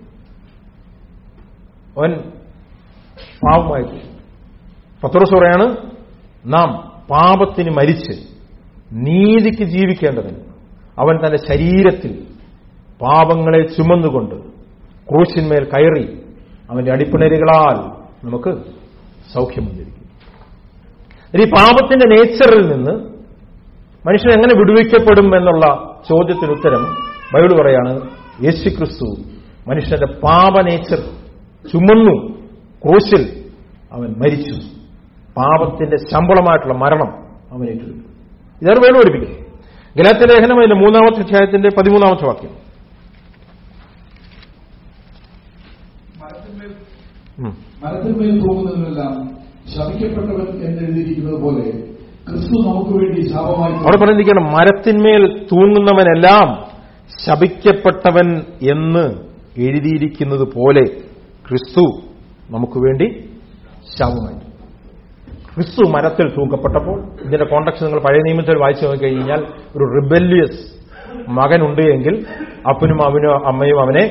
അവൻ പാപമായി തീർന്നു പത്രോസ് പറയാണ് നാം പാപത്തിന് മരിച്ച് നീതിക്ക് ജീവിക്കേണ്ടതിന് അവൻ തന്റെ ശരീരത്തിൽ പാപങ്ങളെ ചുമന്നുകൊണ്ട് ക്രൂശിന്മേൽ കയറി അവന്റെ അടിപ്പിണരുകളാൽ നമുക്ക് സൗഖ്യം വന്നിരിക്കും ഈ പാപത്തിന്റെ നേച്ചറിൽ നിന്ന് മനുഷ്യൻ എങ്ങനെ വിടുവിക്കപ്പെടും എന്നുള്ള ചോദ്യത്തിന് ഉത്തരം ബൈബിൾ പറയാണ് യേശുക്രിസ്തു മനുഷ്യന്റെ പാപ നേച്ചർ ചുമന്നു ക്രൂശിൽ അവൻ മരിച്ചു പാപത്തിന്റെ ശമ്പളമായിട്ടുള്ള മരണം അവൻ ഏറ്റെടുത്തു ഇതാണ് വേണം പഠിപ്പിക്കുന്നത് ഗലാത്ത ലേഖനം അതിന്റെ മൂന്നാമത്തെ അധ്യായത്തിന്റെ പതിമൂന്നാമത്തെ വാക്യം മരത്തിന്മേൽ ഉം. മരത്തിന്മേൽ പോകുന്നതിനെല്ലാം ശപിക്കപ്പെട്ടവൻ എന്ന് എഴുതിയിരിക്കുന്നത് പോലെ ക്രിസ്തു നമുക്ക് വേണ്ടി ശാപമായി അവിടെ പറഞ്ഞിരിക്കണം മരത്തിന്മേൽ തൂങ്ങുന്നവനെല്ലാം ശപിക്കപ്പെട്ടവൻ എന്ന് എഴുതിയിരിക്കുന്നത് പോലെ ക്രിസ്തു നമുക്ക് വേണ്ടി ശാപമായി ക്രിസ്തു മരത്തിൽ തൂക്കപ്പെട്ടപ്പോൾ ഇതിന്റെ കോണ്ടക്സ്റ്റ് നിങ്ങൾ പഴയ നിയമത്തിൽ വായിച്ചു നോക്കിക്കഴിഞ്ഞാൽ ഒരു റിബല്യസ് മകനുണ്ട് എങ്കിൽ അപ്പനും അവനും അമ്മയും അവനെ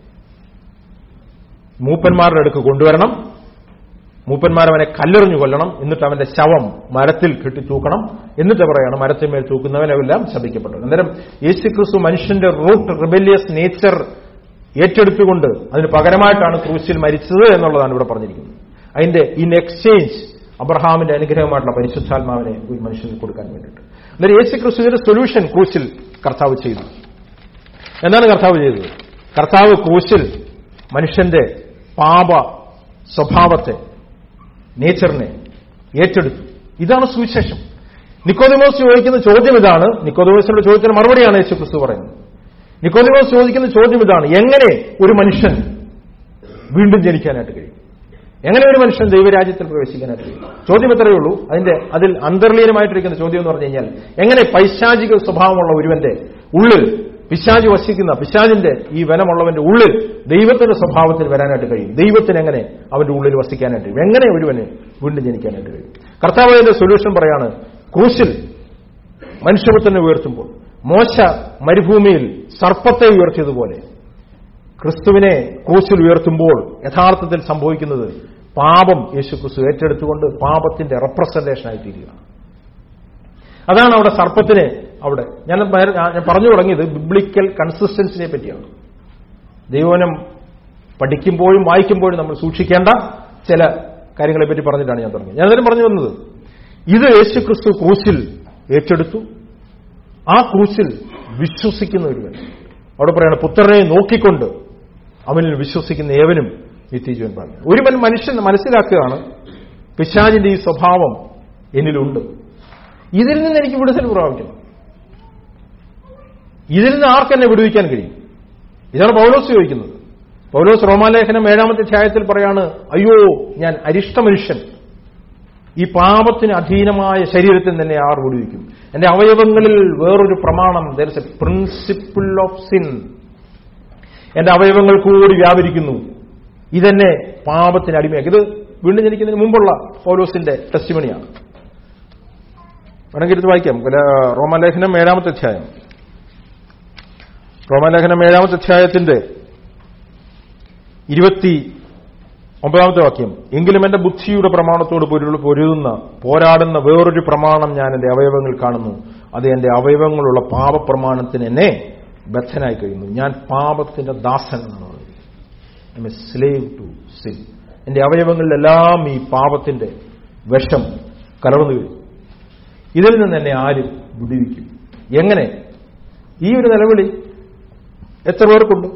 മൂപ്പന്മാരുടെ അടുക്ക് കൊണ്ടുവരണം മൂപ്പന്മാർ അവനെ കല്ലെറിഞ്ഞു കൊല്ലണം എന്നിട്ട് അവന്റെ ശവം മരത്തിൽ കെട്ടി തൂക്കണം എന്നിട്ട് പറയണം മരത്തിന്മേൽ തൂക്കുന്നവനെല്ലാം ശപിക്കപ്പെട്ടു അന്നേരം യേശു ക്രിസ്തു മനുഷ്യന്റെ റൂട്ട് റിബല്യസ് നേച്ചർ ഏറ്റെടുത്തുകൊണ്ട് അതിന് പകരമായിട്ടാണ് ക്രൂശിൽ മരിച്ചത് എന്നുള്ളതാണ് ഇവിടെ പറഞ്ഞിരിക്കുന്നത് അതിന്റെ ഇൻ എക്സ്ചേഞ്ച് അബ്രഹാമിന്റെ അനുഗ്രഹമായിട്ടുള്ള പരിശുദ്ധാത്മാവിനെ ഒരു മനുഷ്യന് കൊടുക്കാൻ വേണ്ടിയിട്ട് അന്നേരം യേശു ക്രിസ്തുവിന്റെ സൊല്യൂഷൻ ക്രൂശിൽ കർത്താവ് ചെയ്തു എന്താണ് കർത്താവ് ചെയ്തത് കർത്താവ് ക്രൂശിൽ മനുഷ്യന്റെ പാപ സ്വഭാവത്തെ നേച്ചറിനെ ഏറ്റെടുത്തു ഇതാണ് സുവിശേഷം നിക്കോദിമോസ് ചോദിക്കുന്ന ചോദ്യം ഇതാണ് നിക്കോദിമോസിന്റെ ചോദ്യത്തിന് മറുപടിയാണ് യേശു ക്രിസ്തു പറയുന്നത് നിക്കോദിമോസ് ചോദിക്കുന്ന ചോദ്യം ഇതാണ് എങ്ങനെ ഒരു മനുഷ്യൻ വീണ്ടും ജനിക്കാനായിട്ട് കഴിയും എങ്ങനെ ഒരു മനുഷ്യൻ ദൈവരാജ്യത്തിൽ പ്രവേശിക്കാനായിട്ട് കഴിയും ചോദ്യം എത്രയേ ഉള്ളൂ അതിന്റെ അതിൽ അന്തർലീനമായിട്ടിരിക്കുന്ന ചോദ്യം എന്ന് പറഞ്ഞു കഴിഞ്ഞാൽ എങ്ങനെ പൈശാചിക സ്വഭാവമുള്ള ഒരുവന്റെ ഉള്ളിൽ പിശാജ് വസിക്കുന്ന പിശാജിന്റെ ഈ വനമുള്ളവന്റെ ഉള്ളിൽ ദൈവത്തിന്റെ സ്വഭാവത്തിൽ വരാനായിട്ട് കഴിയും ദൈവത്തിന് എങ്ങനെ അവന്റെ ഉള്ളിൽ വസിക്കാനായിട്ട് കഴിയും എങ്ങനെ ഒരുവന് വീണ്ടും ജനിക്കാനായിട്ട് കഴിയും കർത്താവ് അതിന്റെ സൊല്യൂഷൻ പറയാണ് ക്രൂശിൽ മനുഷ്യപുത്രനെ ഉയർത്തുമ്പോൾ മോശ മരുഭൂമിയിൽ സർപ്പത്തെ ഉയർത്തിയതുപോലെ ക്രിസ്തുവിനെ ക്രൂശിൽ ഉയർത്തുമ്പോൾ യഥാർത്ഥത്തിൽ സംഭവിക്കുന്നത് പാപം യേശു ക്രിസ്തു ഏറ്റെടുത്തുകൊണ്ട് പാപത്തിന്റെ റെപ്രസെന്റേഷനായി തീരുക അതാണ് അവിടെ സർപ്പത്തിന് അവിടെ ഞാൻ നേര- ഞാൻ പറഞ്ഞു തുടങ്ങിയത് ബിബ്ലിക്കൽ കൺസിസ്റ്റൻസിനെ പറ്റിയാണ് ദൈവനം പഠിക്കുമ്പോഴും വായിക്കുമ്പോഴും നമ്മൾ സൂക്ഷിക്കേണ്ട ചില കാര്യങ്ങളെ പറ്റി പറഞ്ഞിട്ടാണ് ഞാൻ തുടങ്ങിയത് ഞാൻ അന്നേരം പറഞ്ഞു വന്നത് ഇത് യേശു ക്രിസ്തു ക്രൂശിൽ ഏറ്റെടുത്തു ആ ക്രൂശിൽ വിശ്വസിക്കുന്ന ഒരുവൻ അവിടെ പറയാണ് പുത്രനെ നോക്കിക്കൊണ്ട് അവനിൽ വിശ്വസിക്കുന്ന ഏവനും നിത്യജീവൻ പറഞ്ഞു ഒരുവൻ മനുഷ്യൻ മനസ്സിലാക്കുകയാണ് പിശാചിന്റെ ഈ സ്വഭാവം എന്നിലുണ്ട് ഇതിൽ നിന്ന് എനിക്ക് വിടുതൽ പ്രാപിക്കണം ഇതിൽ നിന്ന് ആർക്കെന്നെ വിടുവിക്കാൻ കഴിയും ഇതാണ് പൗലോസ് ചോദിക്കുന്നത് പൗലോസ് റോമാലേഖനം ഏഴാമത്തെ അധ്യായത്തിൽ പറയാണ് അയ്യോ ഞാൻ അരിഷ്ട മനുഷ്യൻ ഈ പാപത്തിന് അധീനമായ ശരീരത്തിൽ തന്നെ ആർ വിടുവിക്കും എന്റെ അവയവങ്ങളിൽ വേറൊരു പ്രമാണം there a principle of sin എന്റെ അവയവങ്ങൾ കൂടി വ്യാപരിക്കുന്നു ഇതെന്നെ പാപത്തിന് അടിമയാക്കി ഇത് വീണ്ടും ജനിക്കുന്നതിന് മുമ്പുള്ള പൗലോസിന്റെ ടെസ്റ്റിമണിയാണ് വേണമെങ്കിൽ ഇത് വായിക്കാം ഗല- റോമാലേഖനം ഏഴാമത്തെ അധ്യായം റോമാലേഖനം ഏഴാമത്തെ അധ്യായത്തിന്റെ ഇരുപത്തി ഒമ്പതാമത്തെ വാക്യം എങ്കിലും എന്റെ ബുദ്ധിയുടെ പ്രമാണത്തോട് പൊരുൾ പൊരുതുന്ന പോരാടുന്ന വേറൊരു പ്രമാണം ഞാൻ എന്റെ അവയവങ്ങൾ കാണുന്നു അത് എന്റെ അവയവങ്ങളുള്ള പാപപ്രമാണത്തിന് എന്നെ ബദ്ധനായി കഴിയുന്നു ഞാൻ പാപത്തിന്റെ ദാസൻ എന്നാണ് പറയുന്നത് സ്ലേവ് ടു സിൻ എന്റെ അവയവങ്ങളിലെല്ലാം ഈ പാപത്തിന്റെ വിഷം കലർന്നു കഴിയും ഇതിൽ നിന്ന് എന്നെ ആരും വിടുവിക്കും എങ്ങനെ ഈ ഒരു നിലവിളി എത്ര പേർക്കുണ്ട്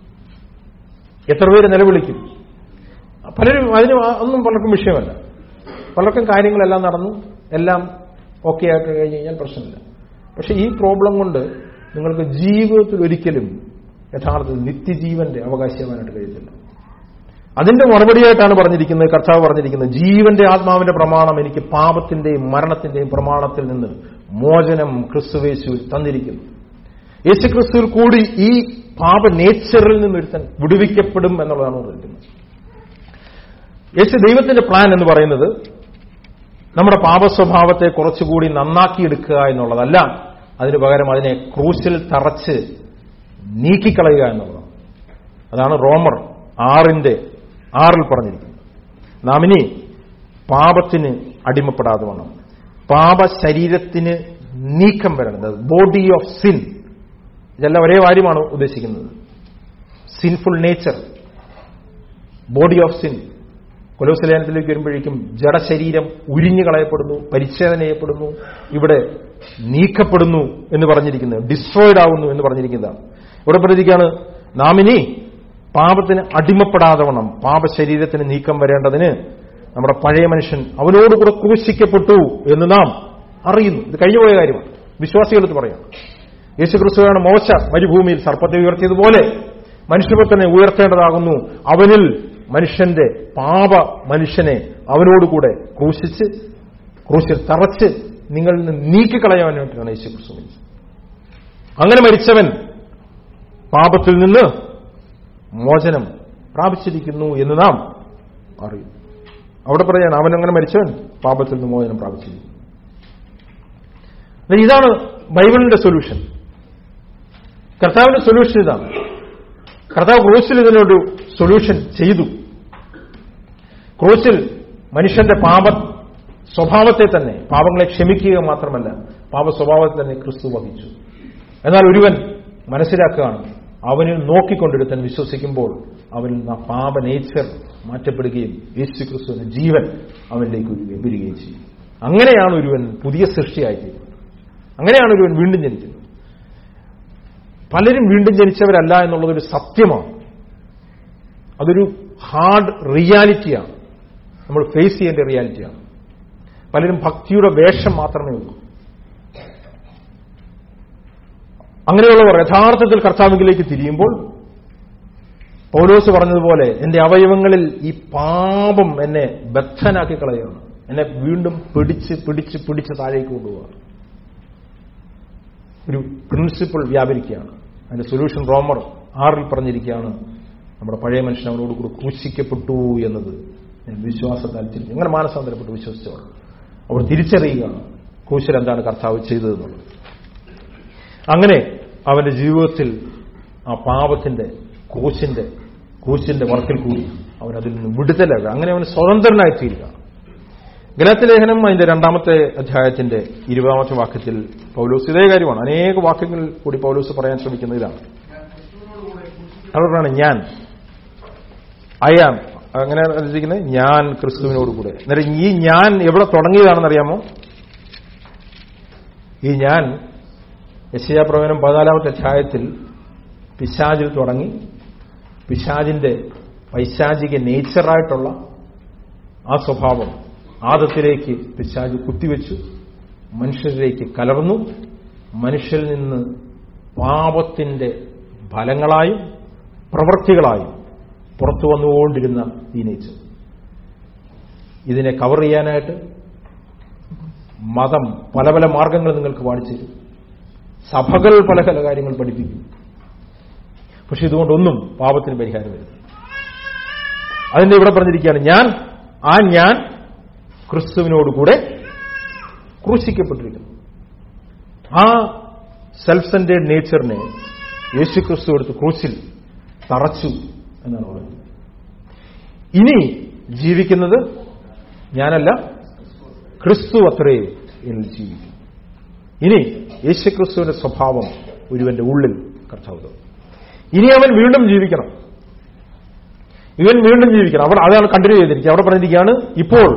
എത്ര പേര് നിലവിളിക്കും പലരും അതിന് ഒന്നും പലർക്കും വിഷയമല്ല പലർക്കും കാര്യങ്ങളെല്ലാം നടന്നു എല്ലാം ഓക്കെ ആക്കി കഴിഞ്ഞ് കഴിഞ്ഞാൽ പ്രശ്നമില്ല പക്ഷെ ഈ പ്രോബ്ലം കൊണ്ട് നിങ്ങൾക്ക് ജീവിതത്തിൽ ഒരിക്കലും യഥാർത്ഥത്തിൽ നിത്യജീവന്റെ അവകാശമാനായിട്ട് കഴിയത്തില്ല അതിന്റെ മറുപടിയായിട്ടാണ് പറഞ്ഞിരിക്കുന്നത് കർത്താവ് പറഞ്ഞിരിക്കുന്നത് ജീവന്റെ ആത്മാവിന്റെ പ്രമാണം എനിക്ക് പാപത്തിന്റെയും മരണത്തിന്റെയും പ്രമാണത്തിൽ നിന്ന് മോചനം ക്രിസ്തുവേശുവിൽ തന്നിരിക്കുന്നു യേശു ക്രിസ്തുവിൽ കൂടി ഈ പാപ നേച്ചറിൽ നിന്ന് ഒരുത്തൻ വിടുവിക്കപ്പെടും എന്നുള്ളതാണ് പറഞ്ഞിരിക്കുന്നത് യേശു ദൈവത്തിന്റെ പ്ലാൻ എന്ന് പറയുന്നത് നമ്മുടെ പാപസ്വഭാവത്തെ കുറച്ചുകൂടി നന്നാക്കിയെടുക്കുക എന്നുള്ളതല്ല അതിനു പകരം അതിനെ ക്രൂശിൽ തറച്ച് നീക്കിക്കളയുക എന്നുള്ളതാണ് അതാണ് റോമർ ആറിന്റെ ആറിൽ പറഞ്ഞിരിക്കുന്നത് നാം ഇനി പാപത്തിന് അടിമപ്പെടാതെ വേണം പാപ ശരീരത്തിന് നീക്കം വരേണ്ടത് ബോഡി ഓഫ് സിൻ ഇതെല്ലാം ഒരേ കാര്യമാണ് ഉദ്ദേശിക്കുന്നത് sinful nature body of sin കൊലോസലേനത്തിലേക്ക് വരുമ്പോഴേക്കും ജഡശരീരം ഉരിഞ്ഞു കളയപ്പെടുന്നു പരിച്ഛേദന ചെയ്യപ്പെടുന്നു ഇവിടെ നീക്കപ്പെടുന്നു എന്ന് പറഞ്ഞിരിക്കുന്നത് ഡിസ്ട്രോയിഡ് ആവുന്നു എന്ന് പറഞ്ഞിരിക്കുന്നതാണ് ഇവിടെ പറഞ്ഞിരിക്കുകയാണ് നാം ഇനി പാപത്തിന് അടിമപ്പെടാതെ വേണം പാപശരീരത്തിന് നീക്കം വരേണ്ടതിന് നമ്മുടെ പഴയ മനുഷ്യൻ അവനോടുകൂടെ ക്രൂശിക്കപ്പെട്ടു എന്ന് നാം അറിയുന്നു ഇത് കഴിഞ്ഞുപോയ കാര്യമാണ് വിശ്വാസികൾക്ക് പറയാം യേശുക്രിസ്തുവാണ് മോശ മരുഭൂമിയിൽ സർപ്പത്തെ ഉയർത്തിയതുപോലെ മനുഷ്യപുത്രനെ ഉയർത്തേണ്ടതാകുന്നു അവനിൽ മനുഷ്യന്റെ പാപ മനുഷ്യനെ അവനോടുകൂടെ ക്രൂശിച്ച് ക്രൂശിൽ തറച്ച് നിങ്ങളിൽ നിന്ന് നീക്കിക്കളയാൻ വേണ്ടിയിട്ടാണ് യേശുക്രിസ്തു മരിച്ചത് അങ്ങനെ മരിച്ചവൻ പാപത്തിൽ നിന്ന് മോചനം പ്രാപിച്ചിരിക്കുന്നു എന്ന് നാം അറിയും അവിടെ പറയാണ് അവൻ അങ്ങനെ മരിച്ചവൻ പാപത്തിൽ നിന്ന് മോചനം പ്രാപിച്ചിരിക്കുന്നു ഇതാണ് ബൈബിളിന്റെ സൊല്യൂഷൻ കർത്താവിന്റെ സൊല്യൂഷൻ ഇതാണ് കർത്താവ് ക്രൂശിൽ ഇതിനൊരു സൊല്യൂഷൻ ചെയ്തു ക്രൂശിൽ മനുഷ്യന്റെ പാപ സ്വഭാവത്തെ തന്നെ പാപങ്ങളെ ക്ഷമിക്കുക മാത്രമല്ല പാപ സ്വഭാവത്തെ തന്നെ ക്രിസ്തു വഹിച്ചു എന്നാൽ ഒരുവൻ മനസ്സിലാക്കുകയാണ് അവനിൽ നോക്കിക്കൊണ്ടിരുത്തൻ വിശ്വസിക്കുമ്പോൾ അവനിൽ നിന്ന് പാപ നേച്ചർ മാറ്റപ്പെടുകയും യേശു ക്രിസ്തുവിന്റെ ജീവൻ അവനിലേക്ക് വരികയും ചെയ്യും അങ്ങനെയാണ് ഒരുവൻ പുതിയ സൃഷ്ടിയായിത്തീരുന്നത് അങ്ങനെയാണ് ഒരുവൻ വീണ്ടും ജനിക്കുന്നത് പലരും വീണ്ടും ജനിച്ചവരല്ല എന്നുള്ളതൊരു സത്യമാണ് അതൊരു ഹാർഡ് റിയാലിറ്റിയാണ് നമ്മൾ ഫേസ് ചെയ്യേണ്ട റിയാലിറ്റിയാണ് പലരും ഭക്തിയുടെ വേഷം മാത്രമേ ഉള്ളൂ അങ്ങനെയുള്ളവർ യഥാർത്ഥത്തിൽ കർത്താവിലേക്ക് തിരിയുമ്പോൾ പൗലോസ് പറഞ്ഞതുപോലെ എന്റെ അവയവങ്ങളിൽ ഈ പാപം എന്നെ ബദ്ധനാക്കി കളയുകയാണ് എന്നെ വീണ്ടും പിടിച്ച് പിടിച്ച് പിടിച്ച് താഴേക്ക് കൊണ്ടുപോകാം ഒരു പ്രിൻസിപ്പിൾ വ്യാപരിക്കുകയാണ് അതിന്റെ സൊല്യൂഷൻ റോമർ ആറിൽ പറഞ്ഞിരിക്കുകയാണ് നമ്മുടെ പഴയ മനുഷ്യൻ അവനോട് കൂടി ക്രൂശിക്കപ്പെട്ടു എന്നത് ഞാൻ വിശ്വാസത്താൽ തിരിച്ചു അങ്ങനെ മാനസാന്തരപ്പെട്ട് വിശ്വസിച്ചവർ അവർ തിരിച്ചറിയുകയാണ് ക്രൂശിൽ എന്താണ് കർത്താവ് ചെയ്തതെന്നുള്ളത് അങ്ങനെ അവന്റെ ജീവിതത്തിൽ ആ പാപത്തിന്റെ ക്രൂശിന്റെ ക്രൂശിന്റെ വർക്കിൽ കൂടി അവൻ അതിൽ നിന്ന് വിടുതലാകുക അങ്ങനെ അവൻ സ്വതന്ത്രനായി തീരുക ഗലാത്തി ലേഖനം അതിന്റെ രണ്ടാമത്തെ അധ്യായത്തിന്റെ ഇരുപതാമത്തെ വാക്യത്തിൽ പൗലോസ് ഇതേ കാര്യമാണ് അനേക വാക്യങ്ങളിൽ കൂടി പൗലോസ് പറയാൻ ശ്രമിക്കുന്ന ഇതാണ് അതുകൊണ്ടാണ് ഞാൻ ഐ ആം അങ്ങനെ രചിക്കുന്നത് ഞാൻ ക്രിസ്തുവിനോട് കൂടെ അന്നേരം ഈ ഞാൻ എവിടെ തുടങ്ങിയതാണെന്ന് അറിയാമോ ഈ ഞാൻ യശയാപ്രവചനം പതിനാലാമത്തെ അധ്യായത്തിൽ പിശാജിൽ തുടങ്ങി പിശാജിന്റെ പൈശാചിക നേച്ചറായിട്ടുള്ള ആ സ്വഭാവം ആദത്തിലേക്ക് പിശാജ് കുത്തിവെച്ചു മനുഷ്യരിലേക്ക് കലർന്നു മനുഷ്യരിൽ നിന്ന് പാപത്തിന്റെ ഫലങ്ങളായും പ്രവൃത്തികളായും പുറത്തു വന്നുകൊണ്ടിരുന്ന ഈ നേച്ചർ ഇതിനെ കവർ ചെയ്യാനായിട്ട് മതം പല പല മാർഗങ്ങൾ നിങ്ങൾക്ക് പാടിച്ചു തരും സഭകൾ പല പല കാര്യങ്ങൾ പഠിപ്പിക്കും പക്ഷെ ഇതുകൊണ്ടൊന്നും പാപത്തിന് പരിഹാരം വരും അതിന്റെ ഇവിടെ പറഞ്ഞിരിക്കുകയാണ് ഞാൻ ആ ഞാൻ ക്രിസ്തുവിനോടുകൂടെ ക്രൂശിക്കപ്പെട്ടിരിക്കുന്നു ആ സെൽഫ് സെന്റേഡ് നേച്ചറിനെ യേശു ക്രിസ്തു എടുത്ത് ക്രൂശിൽ തറച്ചു എന്നാണ് പറയുന്നത് ഇനി ജീവിക്കുന്നത് ഞാനല്ല ക്രിസ്തു അത്രേ എന്നിൽ ജീവിക്കും ഇനി യേശുക്രിസ്തുവിന്റെ സ്വഭാവം ഒരുവന്റെ ഉള്ളിൽ കർത്താവ് തന്നു. ഇനി അവൻ വീണ്ടും ജീവിക്കണം ഇവൻ വീണ്ടും ജീവിക്കണം അവിടെ അതാണ് കണ്ടിന്യൂ ചെയ്തിരിക്കുക അവിടെ പറഞ്ഞിരിക്കുകയാണ് ഇപ്പോൾ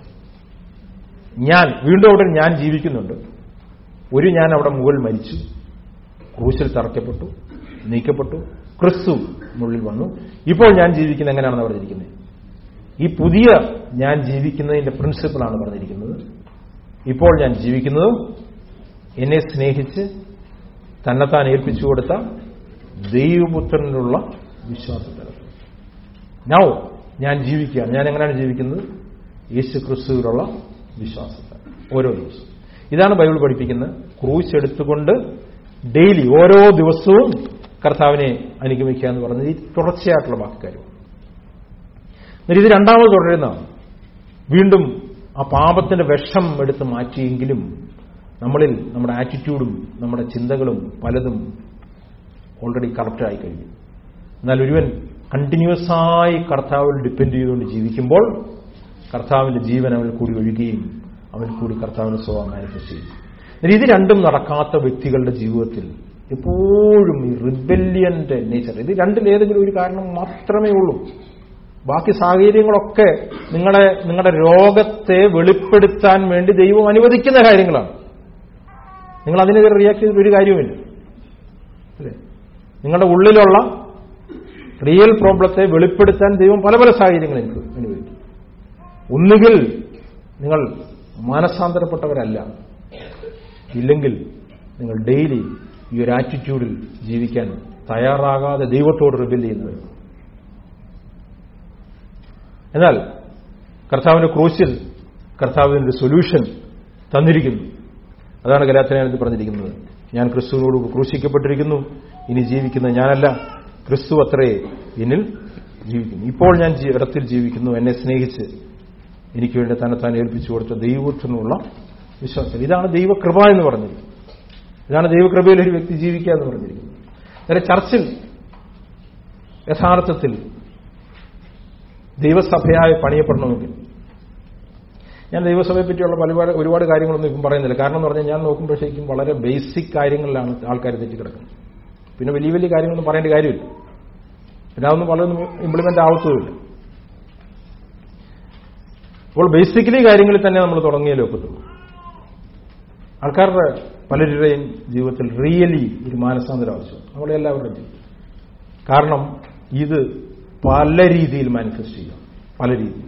ഞാൻ വീണ്ടും അവിടെ ഞാൻ ജീവിക്കുന്നുണ്ട് ഒരു ഞാൻ അവിടെ മുകളിൽ മരിച്ചു ക്രൂശിൽ തറയ്ക്കപ്പെട്ടു നീക്കപ്പെട്ടു ക്രിസ്തു മുള്ളിൽ വന്നു ഇപ്പോൾ ഞാൻ ജീവിക്കുന്നത് എങ്ങനെയാണെന്ന് പറഞ്ഞിരിക്കുന്നത് ഈ പുതിയ ഞാൻ ജീവിക്കുന്നതിന്റെ പ്രിൻസിപ്പിളാണ് പറഞ്ഞിരിക്കുന്നത് ഇപ്പോൾ ഞാൻ ജീവിക്കുന്നത് എന്നെ സ്നേഹിച്ച് തന്നെത്താൻ ഏൽപ്പിച്ചു കൊടുത്ത ദൈവപുത്രനിലുള്ള വിശ്വാസത്തിൽ നൗ ഞാൻ ജീവിക്കുകയാണ് ഞാൻ എങ്ങനെയാണ് ജീവിക്കുന്നത് യേശു ക്രിസ്തുവിലുള്ള വിശ്വാസത്തിൽ ഓരോ ദിവസവും ഇതാണ് ബൈബിൾ പഠിപ്പിക്കുന്നത് ക്രൂശ് എടുത്തുകൊണ്ട് ഡെയിലി ഓരോ ദിവസവും കർത്താവിനെ അനുഗമിക്കുക എന്ന് പറഞ്ഞത് ഈ തുടർച്ചയായിട്ടുള്ള വാക്കുകാര്യം എന്നിട്ട് ഇത് രണ്ടാമത് തുടരുന്നതാണ് വീണ്ടും ആ പാപത്തിന്റെ വിഷം എടുത്ത് മാറ്റിയെങ്കിലും നമ്മളിൽ നമ്മുടെ ആറ്റിറ്റ്യൂഡും നമ്മുടെ ചിന്തകളും പലതും ഓൾറെഡി കറക്റ്റായി കഴിഞ്ഞു എന്നാൽ ഒരുവൻ കണ്ടിന്യൂസ് ആയി കർത്താവിൽ ഡിപ്പെൻഡ് ചെയ്തുകൊണ്ട് ജീവിക്കുമ്പോൾ കർത്താവിന്റെ ജീവൻ അവനിൽ കൂടി ഒഴുകുകയും അവനിൽ കൂടി കർത്താവിന് സ്വഭാവം മാനിഫെസ്റ്റ് ചെയ്യും എന്നാൽ ഇത് രണ്ടും നടക്കാത്ത വ്യക്തികളുടെ ജീവിതത്തിൽ എപ്പോഴും ഈ റിബല്യന്റെ നേച്ചർ ഇത് രണ്ടിലേതെങ്കിലും ഒരു കാരണം മാത്രമേ ഉള്ളൂ ബാക്കി സാഹചര്യങ്ങളൊക്കെ നിങ്ങളുടെ നിങ്ങളുടെ രോഗത്തെ വെളിപ്പെടുത്താൻ വേണ്ടി ദൈവം അനുവദിക്കുന്ന കാര്യങ്ങളാണ് നിങ്ങൾ അതിനെതിരെ റിയാക്ട് ചെയ്തിട്ട് ഒരു കാര്യവുമില്ല അല്ലേ നിങ്ങളുടെ ഉള്ളിലുള്ള റിയൽ പ്രോബ്ലത്തെ വെളിപ്പെടുത്താൻ ദൈവം പല പല സാഹചര്യങ്ങൾ എനിക്ക് അനുവദിക്കും ഒന്നുകിൽ നിങ്ങൾ മാനസാന്തരപ്പെട്ടവരല്ല ഇല്ലെങ്കിൽ നിങ്ങൾ ഡെയിലി ഈ ഒരു ആറ്റിറ്റ്യൂഡിൽ ജീവിക്കാൻ തയ്യാറാകാതെ ദൈവത്തോട് റിബിൽ ചെയ്യുന്നവരാണ് എന്നാൽ കർത്താവിന്റെ ക്രൂശിൽ കർത്താവിന്റെ സൊല്യൂഷൻ തന്നിരിക്കുന്നു അതാണ് ഗലാത്തനാനത്തിൽ പറഞ്ഞിരിക്കുന്നത് ഞാൻ ക്രിസ്തുവിനോട് ക്രൂശിക്കപ്പെട്ടിരിക്കുന്നു ഇനി ജീവിക്കുന്ന ഞാനല്ല ക്രിസ്തു അത്രേ എന്നിൽ ജീവിക്കുന്നു ഇപ്പോൾ ഞാൻ ജീ- ഇടത്തിൽ ജീവിക്കുന്നു എന്നെ സ്നേഹിച്ച് എനിക്ക് വേണ്ടി തന്നെ താൻ ഏൽപ്പിച്ചു കൊടുത്ത ദൈവത്തിനുള്ള വിശ്വാസം ഇതാണ് ദൈവകൃപ എന്ന് പറഞ്ഞിരിക്കുന്നത് ഇതാണ് ദൈവകൃപയിൽ ഒരു വ്യക്തി ജീവിക്കുക എന്ന് പറഞ്ഞിരിക്കുന്നത് നേരെ ചർച്ചിൽ യഥാർത്ഥത്തിൽ ദൈവസഭയായി പണിയപ്പെടണമെങ്കിൽ ഞാൻ ദൈവസഭയെ പറ്റിയുള്ള പല പല- ഒരുപാട് കാര്യങ്ങളൊന്നും ഇപ്പം പറയുന്നില്ല കാരണം എന്ന് പറഞ്ഞാൽ ഞാൻ നോക്കുമ്പോഴത്തേക്കും വളരെ ബേസിക് കാര്യങ്ങളിലാണ് ആൾക്കാർ തെറ്റിക്കിടക്കുന്നത് പിന്നെ വലിയ വലിയ കാര്യങ്ങളൊന്നും പറയേണ്ട കാര്യമില്ല പിന്നെ അതൊന്നും പലതൊന്നും ഇംപ്ലിമെന്റ് ആവത്തുമില്ല അപ്പോൾ ബേസിക്കലി കാര്യങ്ങളിൽ തന്നെ നമ്മൾ തുടങ്ങിയാലേ ഒക്കത്തുള്ളൂ ആൾക്കാരുടെ പലരുടെയും ജീവിതത്തിൽ റിയലി ഒരു മാനസാന്തരം ആവശ്യം നമ്മുടെ എല്ലാവരുടെയും ജീവിതം കാരണം ഇത് പല രീതിയിൽ മാനിഫെസ്റ്റ് ചെയ്യാം പല രീതിയിൽ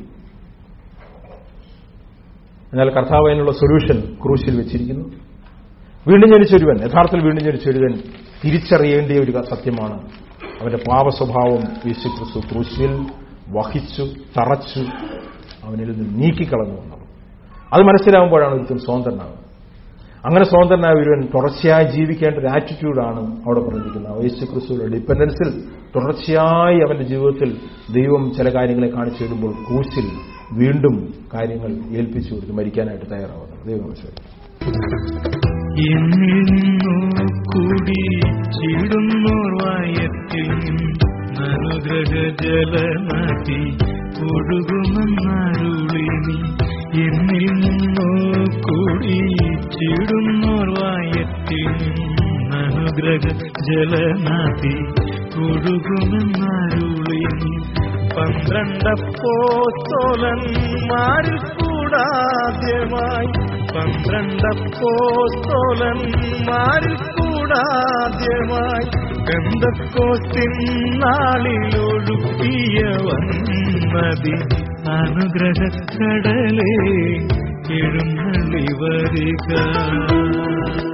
എന്നാൽ കർത്താവ് അതിനുള്ള സൊല്യൂഷൻ ക്രൂശിൽ വെച്ചിരിക്കുന്നു വീണ്ടും ജനിച്ചൊരുവൻ യഥാർത്ഥത്തിൽ വീണ്ടും ജനിച്ചൊരുവൻ തിരിച്ചറിയേണ്ടിയ ഒരു സത്യമാണ് അവന്റെ പാപ സ്വഭാവം യേശു ക്രിസ്തു ക്രൂശിൽ വഹിച്ചു തറച്ചു അവനിൽ നിന്ന് നീക്കിക്കളഞ്ഞു എന്നുള്ളത് അത് മനസ്സിലാകുമ്പോഴാണ് ഒരിക്കലും സ്വതന്ത്രനാകുന്നത് അങ്ങനെ സ്വതന്ത്രനായ ഒരുവൻ തുടർച്ചയായി ജീവിക്കേണ്ട ഒരു ആറ്റിറ്റ്യൂഡാണ് അവിടെ പറഞ്ഞിരിക്കുന്നത് യേശു ക്രിസ്തുവിന്റെ ഡിപ്പെൻഡൻസിൽ തുടർച്ചയായി അവന്റെ ജീവിതത്തിൽ ദൈവം ചില കാര്യങ്ങളെ കാണിച്ചു തരുമ്പോൾ ക്രൂശിൽ വീണ്ടും കാര്യങ്ങൾ ഏൽപ്പിച്ചു കൊടുത്ത് മരിക്കാനായിട്ട് തയ്യാറാവുന്നത് ദൈവം മനസ്സിലാക്കി എന്നിൽ നിന്നു കൂടി ചീടുന്നോർ വായത്തിൽ അനുഗ്രഹ ജലനദി ഒഴുകുമെന്നരുളി നീ എന്നിൽ നിന്നു കൂടി ചീടുന്നോർ വായത്തിൽ അനുഗ്രഹ ജലനദി ഒഴുകുമെന്നരുളി നീ പന്ത്രണ്ടപ്പോസ്തോലന്മാരിൽ കൂടാദ്യമായി പന്ത്രണ്ടപ്പോസ്തോലന്മാരിൽ കൂടാദ്യമായി ഗന്ധക്കോസ്തിൻ നാളിലൊഴുക്കിയവൻ നദി അനുഗ്രഹക്കടലേ എഴുന്നള്ളി വരിക